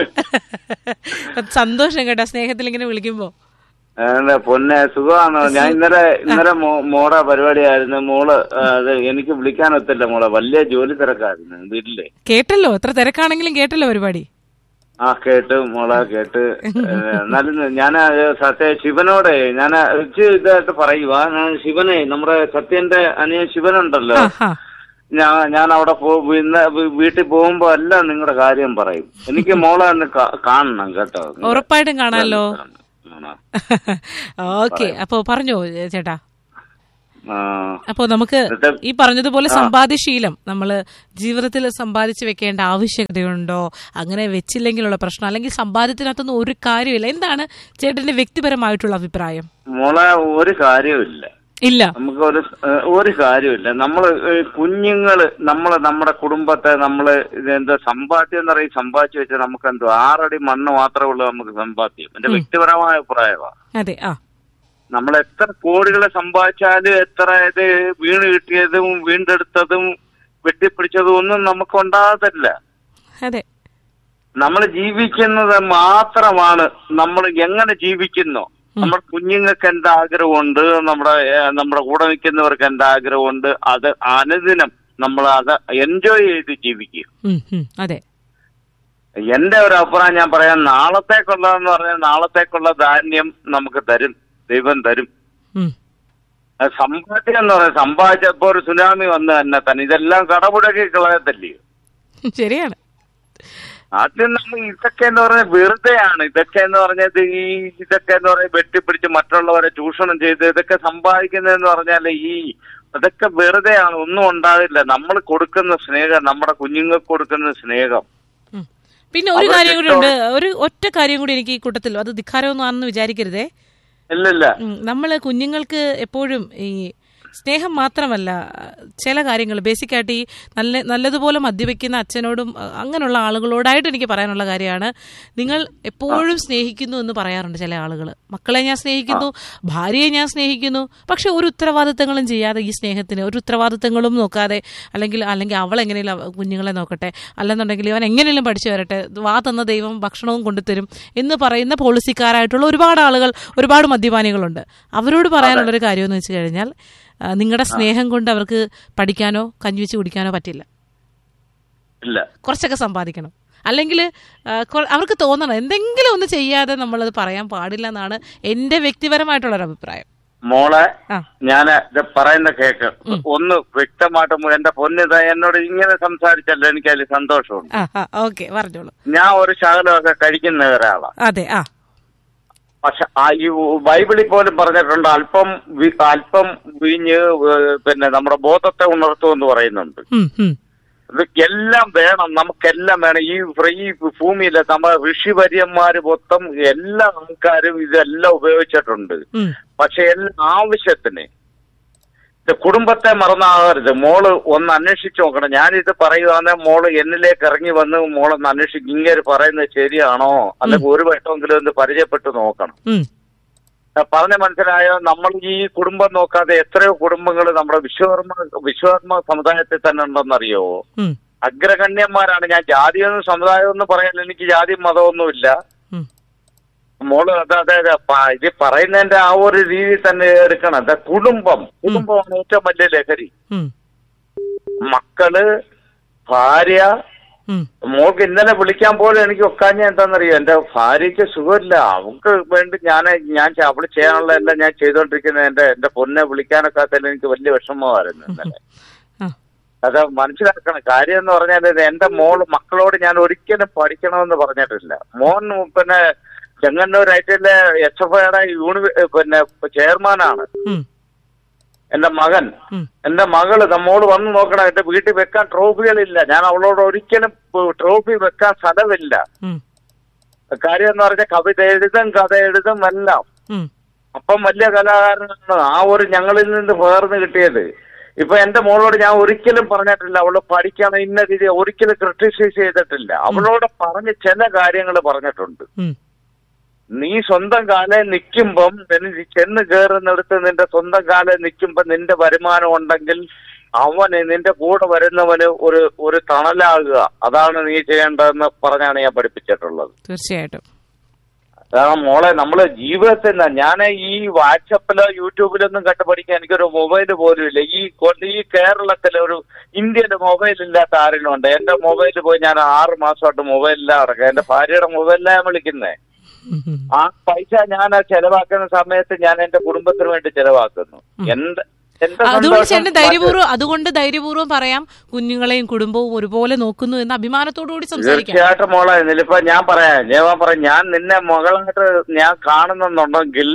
സന്തോഷം കേട്ടോ സ്നേഹത്തിൽ ഇങ്ങനെ വിളിക്കുമ്പോ എന്റെ പൊന്നെ സുഖമാണോ ഞാൻ ഇന്നലെ ഇന്നലെ മോ- മോടെ പരിപാടിയായിരുന്നു മോള് ആ, അത് എനിക്ക് വിളിക്കാനൊത്തില്ല മോളെ വലിയ ജോലി തിരക്കായിരുന്നു വീട്ടിലെ കേട്ടല്ലോ എത്ര തിരക്കാണെങ്കിലും കേട്ടല്ലോ പരിപാടി ആ കേട്ട് മോളെ കേട്ട് ഏ, എന്നാലും ഞാൻ സത്യ ശിവനോടെ ഞാൻ ഇച്ചിരി ഇതായിട്ട് പറയുക ഞാൻ ശിവനെ നമ്മുടെ സത്യന്റെ അനിയൻ ശിവനുണ്ടല്ലോ ആ ഹാ ഞാൻ ഞാൻ അവിടെ പോ ഇന്ന് വീ- വീട്ടിൽ പോകുമ്പോ എല്ലാം നിങ്ങളുടെ കാര്യം പറയും എനിക്ക് മോളെ ഒന്ന് കാ- കാണണം കേട്ടോ ഉറപ്പായിട്ടും കാണാമല്ലോ കാണാം. ഓക്കെ അപ്പൊ പറഞ്ഞോ ചേട്ടാ ആ. അപ്പോൾ നമുക്ക് എന്നിട്ട് ഈ പറഞ്ഞതുപോലെ സമ്പാദ്യശീലം നമ്മൾ ജീവിതത്തിൽ സമ്പാദിച്ചു വെക്കേണ്ട ആവശ്യകതയുണ്ടോ അങ്ങനെ വെച്ചില്ലെങ്കിലുള്ള പ്രശ്നം അല്ലെങ്കിൽ സമ്പാദ്യത്തിനകത്തൊന്നും ഒരു കാര്യമില്ല എന്താണ് ചേട്ടന്റെ വ്യക്തിപരമായിട്ടുള്ള അഭിപ്രായം മോളെ ഒരു കാര്യമില്ല ഇല്ല നമുക്ക് ഒരു ഏഹ്, ഒരു കാര്യമില്ല നമ്മൾ കുഞ്ഞുങ്ങള് നമ്മള് നമ്മുടെ കുടുംബത്തെ നമ്മള് ഇതെന്താ സമ്പാദ്യം എന്ന് പറയും സമ്പാദിച്ചു വെച്ചാൽ നമുക്ക് എന്തോ ആറടി മണ്ണ് മാത്രമേ ഉള്ളൂ നമുക്ക് സമ്പാദ്യം എന്റെ വ്യക്തിപരമായ അഭിപ്രായമാണ് അതെ ആ നമ്മൾ എത്ര കോടികളെ സമ്പാദിച്ചാലും എത്ര ഇത് വീണ് കിട്ടിയതും വീണ്ടെടുത്തതും വെട്ടിപ്പിടിച്ചതും ഒന്നും നമുക്ക് ഉണ്ടാകത്തില്ല അതെ നമ്മൾ ജീവിക്കുന്നത് മാത്രമാണ് നമ്മൾ എങ്ങനെ ജീവിക്കുന്നു നമ്മുടെ കുഞ്ഞുങ്ങൾക്ക് എന്ത് ആഗ്രഹമുണ്ട് നമ്മുടെ ഏഹ്, നമ്മുടെ കൂടെ നിൽക്കുന്നവർക്ക് എന്ത് ആഗ്രഹമുണ്ട് അത് അനുദിനം നമ്മൾ അത് എൻജോയ് ചെയ്ത് ജീവിക്കുക ഉം, ഉം, അതെ എന്റെ ഒരു അഭിപ്രായം ഞാൻ പറയാം നാളത്തേക്കുള്ളതെന്ന് പറഞ്ഞാൽ നാളത്തേക്കുള്ള ധാന്യം നമുക്ക് തരും ദൈവം തരും ഉം, അത് സമ്പാദ്യം എന്ന് പറയാം സമ്പാദിച്ചപ്പോ ഒരു സുനാമി വന്ന് തന്നെ തന്നെ ഇതെല്ലാം കടപുടക്കി കളയത്തല്ലേ ശരിയാണ് ആദ്യം നമ്മൾ ഇതൊക്കെ എന്ന് പറഞ്ഞാൽ വെറുതെയാണ് ഇതൊക്കെ എന്ന് പറഞ്ഞത് ഈ ഇതൊക്കെ എന്ന് പറഞ്ഞാൽ വെട്ടിപ്പിടിച്ച് മറ്റുള്ളവരെ ചൂഷണം ചെയ്ത് ഇതൊക്കെ സമ്പാദിക്കുന്നതെന്ന് പറഞ്ഞാൽ ഈ അതൊക്കെ വെറുതെയാണ് ഒന്നും ഉണ്ടാകില്ല നമ്മൾ കൊടുക്കുന്ന സ്നേഹം നമ്മുടെ കുഞ്ഞുങ്ങൾക്ക് കൊടുക്കുന്ന സ്നേഹം ഉം. പിന്നെ ഒരു അവർക്ക് കാര്യം കൂടി ഉണ്ട് ഒരു ഒറ്റ കാര്യം കൂടി എനിക്ക് ഈ കൂട്ടത്തിൽ അത് ധിക്കാരമൊന്നും ആണെന്ന് വിചാരിക്കരുതേ ഇല്ലില്ല ഉം, നമ്മള് കുഞ്ഞുങ്ങൾക്ക് എപ്പോഴും ഈ സ്നേഹം മാത്രമല്ല ചില കാര്യങ്ങൾ ബേസിക്കായിട്ട് ഈ നല്ല നല്ലതുപോലെ മദ്യപിക്കുന്ന അച്ഛനോടും അ, അങ്ങനെയുള്ള ആളുകളോടായിട്ട് എനിക്ക് പറയാനുള്ള കാര്യമാണ് നിങ്ങൾ എപ്പോഴും സ്നേഹിക്കുന്നു എന്ന് പറയാറുണ്ട് ചില ആളുകൾ മക്കളെ ഞാൻ സ്നേഹിക്കുന്നു ഭാര്യയെ ഞാൻ സ്നേഹിക്കുന്നു പക്ഷെ ഒരു ഉത്തരവാദിത്തങ്ങളും ചെയ്യാതെ ഈ സ്നേഹത്തിന് ഒരു ഉത്തരവാദിത്തങ്ങളും നോക്കാതെ അല്ലെങ്കിൽ അല്ലെങ്കിൽ അവൾ എങ്ങനെയും അവ- കുഞ്ഞുങ്ങളെ നോക്കട്ടെ അല്ലെന്നുണ്ടെങ്കിൽ അവൻ എങ്ങനെയും പഠിച്ചു വരട്ടെ വാ തന്ന ദൈവം ഭക്ഷണവും കൊണ്ടുതരും എന്ന് പറയുന്ന പോളിസിക്കാരായിട്ടുള്ള ഒരുപാട് ആളുകൾ ഒരുപാട് മദ്യപാനികളുണ്ട് അവരോട് പറയാനുള്ളൊരു കാര്യം എന്ന് വെച്ച് കഴിഞ്ഞാൽ നിങ്ങളുടെ സ്നേഹം കൊണ്ട് അവർക്ക് പഠിക്കാനോ കഞ്ഞി വെച്ച് കുടിക്കാനോ പറ്റില്ല ഇല്ല കുറച്ചൊക്കെ സമ്പാദിക്കണം അല്ലെങ്കിൽ അവർക്ക് തോന്നണം എന്തെങ്കിലും ഒന്ന് ചെയ്യാതെ നമ്മളത് പറയാൻ പാടില്ല എന്നാണ് എൻ്റെ വ്യക്തിപരമായിട്ടുള്ളൊരു അഭിപ്രായം മോളെ ആ ഞാൻ ഇത് പറയുന്ന കേക്ക് ഒന്ന് വ്യക്തമായിട്ട് മു- എന്റെ പൊന്നിത എന്നോട് ഇങ്ങനെ സംസാരിച്ചല്ലോ എനിക്ക് അതിൽ സന്തോഷമുണ്ട് ആ ആ ഓക്കെ പറഞ്ഞോളൂ ഞാൻ ഒരു ശകലമൊക്കെ കഴിക്കുന്ന ഒരാളാണ് അതെ ആ പക്ഷെ ആ ഈ ബൈബിളിൽ പോലും പറഞ്ഞിട്ടുണ്ട് അല്പം വി- അല്പം വീഞ്ഞ് ഏഹ് പിന്നെ നമ്മുടെ ബോധത്തെ ഉണർത്തുമെന്ന് പറയുന്നുണ്ട് ഉം, ഉം, ഇത് എല്ലാം വേണം നമുക്കെല്ലാം വേണം ഈ ഫ്രീ ഭൂമിയിലെ നമ്മുടെ ഋഷിവര്യന്മാര് മൊത്തം എല്ലാ ആൾക്കാരും ഇതെല്ലാം ഉപയോഗിച്ചിട്ടുണ്ട് ഉം. പക്ഷെ എല്ലാം ആവശ്യത്തിന് ഇത് കുടുംബത്തെ മറന്നാകരുത് മോള് ഒന്ന് അന്വേഷിച്ച് നോക്കണം ഞാനിത് പറയുവാന്നെ മോള് എന്നിലേക്ക് ഇറങ്ങി വന്ന് മോളൊന്ന് അന്വേഷിക്കും ഇങ്ങനെ പറയുന്നത് ശരിയാണോ അല്ലെങ്കിൽ ഒരു വട്ടമെങ്കിലും ഒന്ന് പരിചയപ്പെട്ട് നോക്കണം ഉം. ആ, പറഞ്ഞ മനസ്സിലായോ നമ്മൾ ഈ കുടുംബം നോക്കാതെ എത്രയോ കുടുംബങ്ങൾ നമ്മുടെ വിശ്വകർമ്മ വിശ്വകർമ്മ സമുദായത്തിൽ തന്നെ ഉണ്ടെന്നറിയോ ഉം, അഗ്രഗണ്യന്മാരാണ് ഞാൻ ജാതിയൊന്നും സമുദായമൊന്നും പറയാൻ എനിക്ക് ജാതി മതമൊന്നുമില്ല ഉം. മോള് അതെ അതെ അതെ പ- ഇത് പറയുന്നതിന്റെ ആ ഒരു രീതി തന്നെ എടുക്കണം അതെ കുടുംബം കുടുംബമാണ് ഏറ്റവും വലിയ ലഹരി ഉം, മക്കള് ഭാര്യ ഉം. മോൾക്ക് ഇന്നലെ വിളിക്കാൻ പോലും എനിക്ക് ഒക്കാഞ്ഞ എന്താണെന്നറിയോ എന്റെ ഭാര്യയ്ക്ക് സുഖമില്ല അവൾക്ക് വേണ്ടി ഞാൻ ഞാൻ ചെ- അവള് ചെയ്യാനുള്ള എല്ലാം ഞാൻ ചെയ്തോണ്ടിരിക്കുന്നത് എന്റെ എന്റെ പൊന്നെ വിളിക്കാനൊക്കാത്തതിൽ എനിക്ക് വലിയ വിഷമമായിരുന്നു ഇന്നലെ ആ അത് മനസ്സിലാക്കണം കാര്യം എന്ന് പറഞ്ഞാൽ ഇത് എന്റെ മോള് മക്കളോട് ഞാൻ ഒരിക്കലും പഠിക്കണമെന്ന് പറഞ്ഞിട്ടില്ല മോൻ പിന്നെ ചെങ്ങന്നൂർ ഐറ്റിലെ എസ് എഫ് ഐയുടെ യൂണിവേ പിന്നെ ചെയർമാനാണ് ഉം, എന്റെ മകൻ ഉം. എന്റെ മകള് നമ്മോട് വന്ന് നോക്കണം എന്റെ വീട്ടിൽ വെക്കാൻ ട്രോഫികളില്ല ഞാൻ അവളോട് ഒരിക്കലും ട്രോഫി വെക്കാൻ സ്ഥലമില്ല ഉം, കാര്യം എന്ന് പറഞ്ഞാൽ കവിത എഴുതും കഥ എഴുതും എല്ലാം ഉം. അപ്പം വലിയ കലാകാരനാണ് ആ ഒരു ഞങ്ങളിൽ നിന്ന് പകർന്നു കിട്ടിയത് ഇപ്പൊ എന്റെ മോളോട് ഞാൻ ഒരിക്കലും പറഞ്ഞിട്ടില്ല അവള് പഠിക്കണം ഇന്ന രീതി ഒരിക്കലും ക്രിട്ടിസൈസ് ചെയ്തിട്ടില്ല അവളോട് പറഞ്ഞ് ചില കാര്യങ്ങൾ പറഞ്ഞിട്ടുണ്ട് ഉം. നീ സ്വന്തം കാലയിൽ നിൽക്കുമ്പം നീ ചെന്ന് കയറുന്നിടത്ത് നിന്റെ സ്വന്തം കാലയിൽ നിൽക്കുമ്പം നിന്റെ വരുമാനം ഉണ്ടെങ്കിൽ അവന് നിന്റെ കൂടെ വരുന്നവന് ഒരു ഒരു തണലാകുക അതാണ് നീ ചെയ്യേണ്ടതെന്ന് പറഞ്ഞാണ് ഞാൻ പഠിപ്പിച്ചിട്ടുള്ളത് തീർച്ചയായിട്ടും കാരണം മോളെ നമ്മള് ജീവിതത്തിൽ നിന്ന് ഞാൻ ഈ വാട്സപ്പിലോ യൂട്യൂബിലൊന്നും കണ്ട് പഠിക്കാൻ എനിക്കൊരു മൊബൈൽ പോലും ഇല്ല ഈ കൊ- ഈ കേരളത്തിലെ ഒരു ഇന്ത്യയിലെ മൊബൈൽ ഇല്ലാത്ത ആരെങ്കിലും ഉണ്ട് എന്റെ മൊബൈലിൽ പോയി ഞാൻ ആറ് മാസമായിട്ട് മൊബൈലിലാണ് നടക്കുക എന്റെ ഭാര്യയുടെ മൊബൈലിലാണ് ഞാൻ വിളിക്കുന്നത് ഉം, ഉം. ആ പൈസ ഞാൻ ആ ചെലവാക്കുന്ന സമയത്ത് ഞാൻ എന്റെ കുടുംബത്തിന് വേണ്ടി ചെലവാക്കുന്നു എന്റെ എന്റെ അതുകൊണ്ട് സന്തോഷം ചേട്ടൻ ധൈര്യപൂർവ്വം അതുകൊണ്ട് ധൈര്യപൂർവ്വം പറയാം കുഞ്ഞുങ്ങളെയും കുടുംബവും ഒരുപോലെ നോക്കുന്നു എന്ന് അഭിമാനത്തോടു കൂടി സംസാരിക്കാം തീർച്ചയായിട്ടും മോളെ നിലിപ്പ ഞാൻ പറയാം ഞാൻ പറയാം ഞാൻ നിന്നെ മകളായിട്ട് ഞാൻ കാണുന്നുണ്ടെങ്കിൽ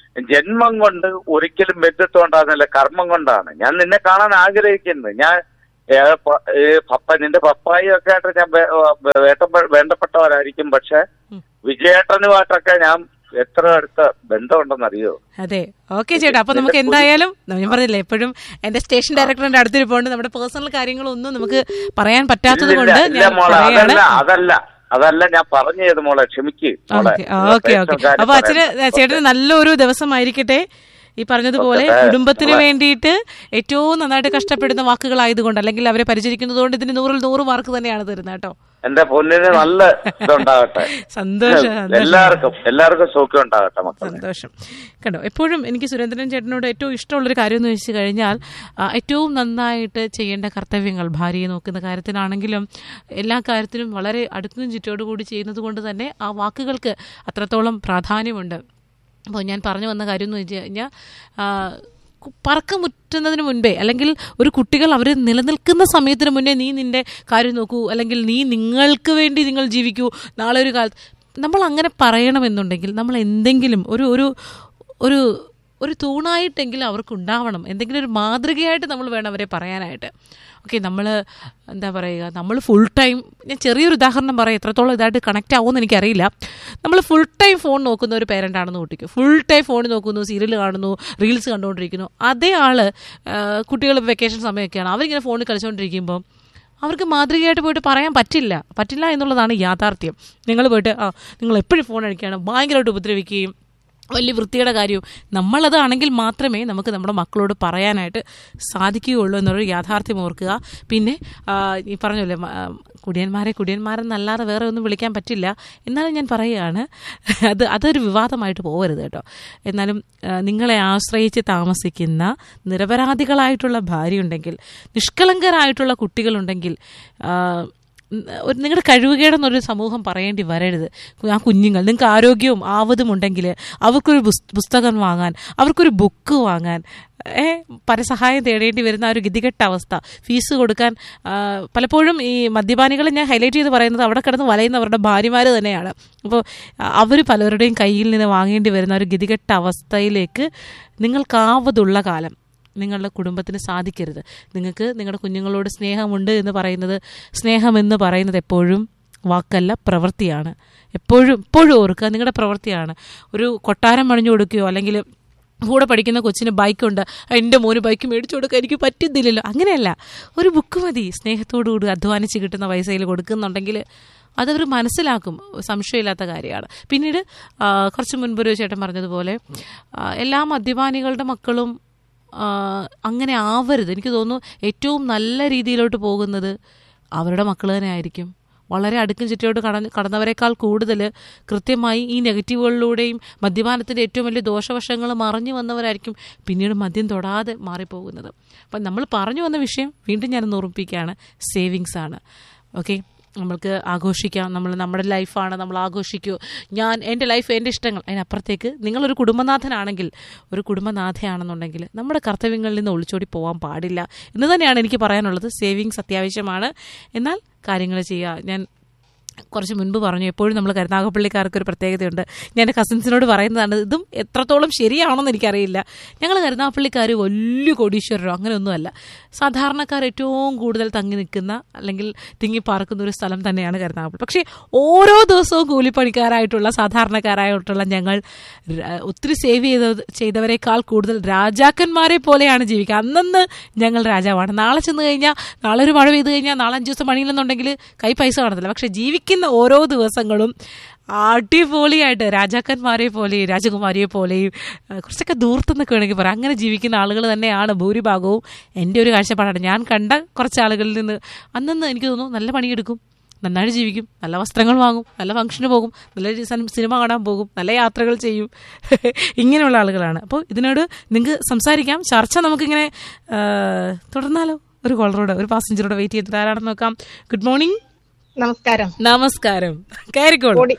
ജന്മം കൊണ്ട് ഒരിക്കലും ബന്ധുത്വം ഉണ്ടാകുന്നില്ല കർമ്മം കൊണ്ടാണ് ഞാൻ നിന്നെ കാണാൻ ആഗ്രഹിക്കുന്നത് ഞാൻ ഏ, പ- ഏ, പപ്പ നിന്റെ പപ്പായും ഒക്കെ ആയിട്ട് ഞാൻ വേ- വേ- വേട്ടപ്പെ- വേണ്ടപ്പെട്ടവരായിരിക്കും പക്ഷെ വിജയേട്ടനുമായിട്ടൊക്കെ ഞാൻ എത്ര അടുത്ത ബന്ധമുണ്ടെന്നറിയോ അതെ ഓക്കെ ചേട്ടാ അപ്പൊ നമുക്ക് എന്തായാലും ഞാൻ പറഞ്ഞില്ലേ എപ്പോഴും എന്റെ സ്റ്റേഷൻ ഡയറക്ടറിന്റെ അടുത്തിരിപ്പുണ്ട് നമ്മുടെ പേഴ്സണൽ കാര്യങ്ങളൊന്നും നമുക്ക് പറയാൻ പറ്റാത്തത് ഇല്ല, കൊണ്ട് ഇല്ല ഞാൻ മോളെ പറയാണ് അതല്ല അതല്ല അതല്ല ഞാൻ പറഞ്ഞത് മോളെ ക്ഷമിക്ക് മോളെ ഓക്കെ ഓക്കെ ഓക്കെ കാര്യം അപ്പൊ അച്ഛന് പറയാം. ചേട്ടന് നല്ലൊരു ദിവസമായിരിക്കട്ടെ ഈ പറഞ്ഞതുപോലെ ഓക്കെ, കുടുംബത്തിന് ഓക്കെ. വേണ്ടിയിട്ട് ഏറ്റവും നന്നായിട്ട് കഷ്ടപ്പെടുന്ന വാക്കുകളായതുകൊണ്ട് അല്ലെങ്കിൽ അവരെ പരിചരിക്കുന്നതുകൊണ്ട് ഇതിന് നൂറിൽ നൂറ് മാർക്ക് തന്നെയാണ് തരുന്നത് കേട്ടോ എന്റെ പൊന്നിന് നല്ല ഇതുണ്ടാകട്ടെ സന്തോഷം സന്തോഷം. എല്ലാവർക്കും എല്ലാവർക്കും സൗഖ്യം ഉണ്ടാകട്ടെ മക്കളെ സന്തോഷം കണ്ടോ എപ്പോഴും എനിക്ക് സുരേന്ദ്രൻ ചേട്ടനോട് ഏറ്റവും ഇഷ്ടമുള്ളൊരു കാര്യം എന്ന് വെച്ച് കഴിഞ്ഞാൽ ആ, ഏറ്റവും നന്നായിട്ട് ചെയ്യേണ്ട കർത്തവ്യങ്ങൾ ഭാര്യയെ നോക്കുന്ന കാര്യത്തിനാണെങ്കിലും എല്ലാ കാര്യത്തിലും വളരെ അടുത്തും ചുറ്റോടു കൂടി ചെയ്യുന്നത് കൊണ്ട് തന്നെ ആ വാക്കുകൾക്ക് അത്രത്തോളം പ്രാധാന്യമുണ്ട് അപ്പോൾ ഞാൻ പറഞ്ഞു വന്ന കാര്യം എന്ന് വെച്ച് കഴിഞ്ഞാൽ ആ, കു- പറക്കം മുറ്റുന്നതിന് മുൻപേ അല്ലെങ്കിൽ ഒരു കുട്ടികൾ അവർ നിലനിൽക്കുന്ന സമയത്തിന് മുന്നേ നീ നിന്റെ കാര്യം നോക്കൂ അല്ലെങ്കിൽ നീ നിങ്ങൾക്ക് വേണ്ടി നിങ്ങൾ ജീവിക്കൂ നാളെ ഒരു കാലത്ത് നമ്മൾ അങ്ങനെ പറയണമെന്നുണ്ടെങ്കിൽ നമ്മൾ എന്തെങ്കിലും ഒരു ഒരു ഒരു ഒരു തൂണായിട്ടെങ്കിലും അവർക്ക് ഉണ്ടാവണം എന്തെങ്കിലും ഒരു മാതൃകയായിട്ട് നമ്മൾ വേണം അവരെ പറയാനായിട്ട് ഓക്കെ നമ്മൾ എന്താ പറയുക നമ്മൾ ഫുൾ ടൈം ഞാൻ ചെറിയൊരു ഉദാഹരണം പറയാം എത്രത്തോളം ഇതായിട്ട് കണക്റ്റ് ആവുമെന്ന് എനിക്കറിയില്ല നമ്മൾ ഫുൾ ടൈം ഫോൺ നോക്കുന്ന ഒരു പേരൻ്റ് ആണെന്ന് കൂട്ടിക്കും ഫുൾ ടൈം ഫോൺ നോക്കുന്നു സീരിയൽ കാണുന്നു റീൽസ് കണ്ടുകൊണ്ടിരിക്കുന്നു അതേ ആള് കുട്ടികൾ വെക്കേഷൻ സമയമൊക്കെയാണ് അവരിങ്ങനെ ഫോണിൽ കളിച്ചുകൊണ്ടിരിക്കുമ്പോൾ അവർക്ക് മാതൃകയായിട്ട് പോയിട്ട് പറയാൻ പറ്റില്ല പറ്റില്ല എന്നുള്ളതാണ് യാഥാർത്ഥ്യം നിങ്ങൾ പോയിട്ട് ആ നിങ്ങൾ എപ്പോഴും ഫോൺ അടിക്കുകയാണ് ഭയങ്കരമായിട്ട് ഉപദ്രവിക്കുകയും വലിയ വൃത്തിയുടെ കാര്യവും നമ്മളതാണെങ്കിൽ മാത്രമേ നമുക്ക് നമ്മുടെ മക്കളോട് പറയാനായിട്ട് സാധിക്കുകയുള്ളൂ എന്നൊരു യാഥാർത്ഥ്യം ഓർക്കുക പിന്നെ ആ, ഈ പറഞ്ഞല്ലേ മ- ആ, കുടിയന്മാരെ കുടിയന്മാരെന്നല്ലാതെ വേറെ ഒന്നും വിളിക്കാൻ പറ്റില്ല എന്നാലും ഞാൻ പറയുകയാണ് അത് അതൊരു വിവാദമായിട്ട് പോകരുത് കേട്ടോ എന്നാലും ആ, നിങ്ങളെ ആശ്രയിച്ച് താമസിക്കുന്ന നിരപരാധികളായിട്ടുള്ള ഭാര്യയുണ്ടെങ്കിൽ നിഷ്കളങ്കരായിട്ടുള്ള കുട്ടികളുണ്ടെങ്കിൽ ആ, ഉം, ഒരു നിങ്ങളുടെ കഴിവുകേടെന്നൊരു സമൂഹം പറയേണ്ടി വരരുത് ആ കുഞ്ഞുങ്ങൾ നിങ്ങൾക്ക് ആരോഗ്യവും ആവതും ഉണ്ടെങ്കിൽ അവർക്കൊരു പുസ്- പുസ്തകം വാങ്ങാൻ അവർക്കൊരു ബുക്ക് വാങ്ങാൻ ഏ പരസഹായം തേടേണ്ടി വരുന്ന ആ ഒരു ഗതികെട്ട അവസ്ഥ ഫീസ് കൊടുക്കാൻ ആ, പലപ്പോഴും ഈ മദ്യപാനികളെ ഞാൻ ഹൈലൈറ്റ് ചെയ്ത് പറയുന്നത് അവിടെ കിടന്ന് വലയുന്നവരുടെ ഭാര്യമാർ തന്നെയാണ് അപ്പോൾ അവർ പലരുടെയും കയ്യിൽ നിന്ന് വാങ്ങേണ്ടി വരുന്ന ഒരു ഗതികെട്ട അവസ്ഥയിലേക്ക് നിങ്ങൾക്കാവതുള്ള കാലം നിങ്ങളുടെ കുടുംബത്തിന് സാധിക്കരുത് നിങ്ങൾക്ക് നിങ്ങളുടെ കുഞ്ഞുങ്ങളോട് സ്നേഹമുണ്ട് എന്ന് പറയുന്നത് സ്നേഹമെന്ന് പറയുന്നത് എപ്പോഴും വാക്കല്ല പ്രവൃത്തിയാണ് എപ്പോഴും എപ്പോഴും ഓർക്കുക നിങ്ങളുടെ പ്രവൃത്തിയാണ് ഒരു കൊട്ടാരം പണിഞ്ഞു കൊടുക്കുകയോ അല്ലെങ്കിൽ കൂടെ പഠിക്കുന്ന കൊച്ചിന് ബൈക്കുണ്ട് എൻ്റെ മോന് ബൈക്ക് മേടിച്ചു കൊടുക്കാൻ എനിക്ക് പറ്റുന്നില്ലല്ലോ അങ്ങനെയല്ല ഒരു ബുക്ക് മതി സ്നേഹത്തോടു കൂടി അധ്വാനിച്ച് കിട്ടുന്ന പൈസയിൽ കൊടുക്കുന്നുണ്ടെങ്കിൽ അതവർ മനസ്സിലാക്കും സംശയമില്ലാത്ത കാര്യമാണ് പിന്നീട് ആ, കുറച്ച് മുൻപൊരു ചേട്ടൻ പറഞ്ഞതുപോലെ ആ, എല്ലാ മദ്യപാനികളുടെ മക്കളും ആ, അങ്ങനെ ആവരുത് എനിക്ക് തോന്നുന്നു ഏറ്റവും നല്ല രീതിയിലോട്ട് പോകുന്നത് അവരുടെ മക്കൾ തന്നെ ആയിരിക്കും വളരെ അടുക്കും ചുറ്റോട്ട് കട കടന്നവരെക്കാൾ കൂടുതൽ കൃത്യമായി ഈ നെഗറ്റീവുകളിലൂടെയും മദ്യപാനത്തിൻ്റെ ഏറ്റവും വലിയ ദോഷവശങ്ങൾ മറിഞ്ഞു വന്നവരായിരിക്കും പിന്നീട് മദ്യം തൊടാതെ മാറിപ്പോകുന്നത് അപ്പം നമ്മൾ പറഞ്ഞു വന്ന വിഷയം വീണ്ടും ഞാൻ ഓർമ്മിപ്പിക്കുകയാണ് സേവിങ്സ് ആണ് ഓക്കെ നമ്മൾക്ക് ആഘോഷിക്കാം നമ്മൾ നമ്മുടെ ലൈഫാണ് നമ്മൾ ആഘോഷിക്കൂ ഞാൻ എൻ്റെ ലൈഫ് എൻ്റെ ഇഷ്ടങ്ങൾ അതിനപ്പുറത്തേക്ക് നിങ്ങളൊരു കുടുംബനാഥനാണെങ്കിൽ ഒരു കുടുംബനാഥയാണെന്നുണ്ടെങ്കിൽ നമ്മുടെ കർത്തവ്യങ്ങളിൽ നിന്ന് ഒളിച്ചോടി പോകാൻ പാടില്ല എന്ന് തന്നെയാണ് എനിക്ക് പറയാനുള്ളത് സേവിങ്സ് അത്യാവശ്യമാണ് എന്നാൽ കാര്യങ്ങൾ ചെയ്യുക ഞാൻ കുറച്ച് മുൻപ് പറഞ്ഞു എപ്പോഴും നമ്മൾ കരുനാഗപ്പള്ളിക്കാർക്ക് ഒരു പ്രത്യേകതയുണ്ട് ഞാൻ എൻ്റെ കസിൻസിനോട് പറയുന്നതാണ് ഇതും എത്രത്തോളം ശരിയാണെന്ന് എനിക്കറിയില്ല ഞങ്ങൾ കരുനാഗപ്പള്ളിക്കാർ വലിയ കോടീശ്വരരോ അങ്ങനെയൊന്നുമല്ല സാധാരണക്കാർ ഏറ്റവും കൂടുതൽ തങ്ങി നിൽക്കുന്ന അല്ലെങ്കിൽ തിങ്ങി പാർക്കുന്ന ഒരു സ്ഥലം തന്നെയാണ് കരുനാഗപ്പള്ളി പക്ഷേ ഓരോ ദിവസവും കൂലിപ്പണിക്കാരായിട്ടുള്ള സാധാരണക്കാരായിട്ടുള്ള ഞങ്ങൾ ര- ഒത്തിരി സേവ് ചെയ്ത ചെയ്തവരെക്കാൾ കൂടുതൽ രാജാക്കന്മാരെ പോലെയാണ് ജീവിക്കുക അന്നന്ന് ഞങ്ങൾ രാജാവാണ് നാളെ ചെന്ന് കഴിഞ്ഞാൽ നാളെ ഒരു മഴ പെയ്ത് കഴിഞ്ഞാൽ നാളെ അഞ്ച് ദിവസം പണിയില്ലെന്നുണ്ടെങ്കിൽ കൈ പൈസ കാണത്തില്ല പക്ഷെ ജീവിക്കുന്ന ഓരോ ദിവസങ്ങളും അടിപൊളിയായിട്ട് രാജാക്കന്മാരെ പോലെയും രാജകുമാരിയെ പോലെയും ആ, കുറച്ചൊക്കെ ദൂർത്തെന്നൊക്കെ വേണമെങ്കിൽ പറയാം അങ്ങനെ ജീവിക്കുന്ന ആളുകൾ തന്നെയാണ് ഭൂരിഭാഗവും എൻ്റെ ഒരു കാഴ്ചപ്പാടാണ് ഞാൻ കണ്ട കുറച്ച് ആളുകളിൽ നിന്ന് അന്നന്ന് എനിക്ക് തോന്നുന്നു നല്ല പണിയെടുക്കും നന്നായിട്ട് ജീവിക്കും നല്ല വസ്ത്രങ്ങൾ വാങ്ങും നല്ല ഫംഗ്ഷന് പോകും നല്ല രീതി സൻ- സിനിമ കാണാൻ പോകും നല്ല യാത്രകൾ ചെയ്യും ഇങ്ങനെയുള്ള ആളുകളാണ് അപ്പോൾ ഇതിനോട് നിങ്ങൾക്ക് സംസാരിക്കാം ചർച്ച നമുക്കിങ്ങനെ ആ, തുടർന്നാലോ ഒരു കോളറോട് ഒരു പാസഞ്ചറോട് വെയിറ്റ് ചെയ്തിട്ട് ആരാണെന്ന് നോക്കാം ഗുഡ് മോർണിംഗ് നമസ്കാരം നമസ്കാരം കയറിക്കോളൂ കോടി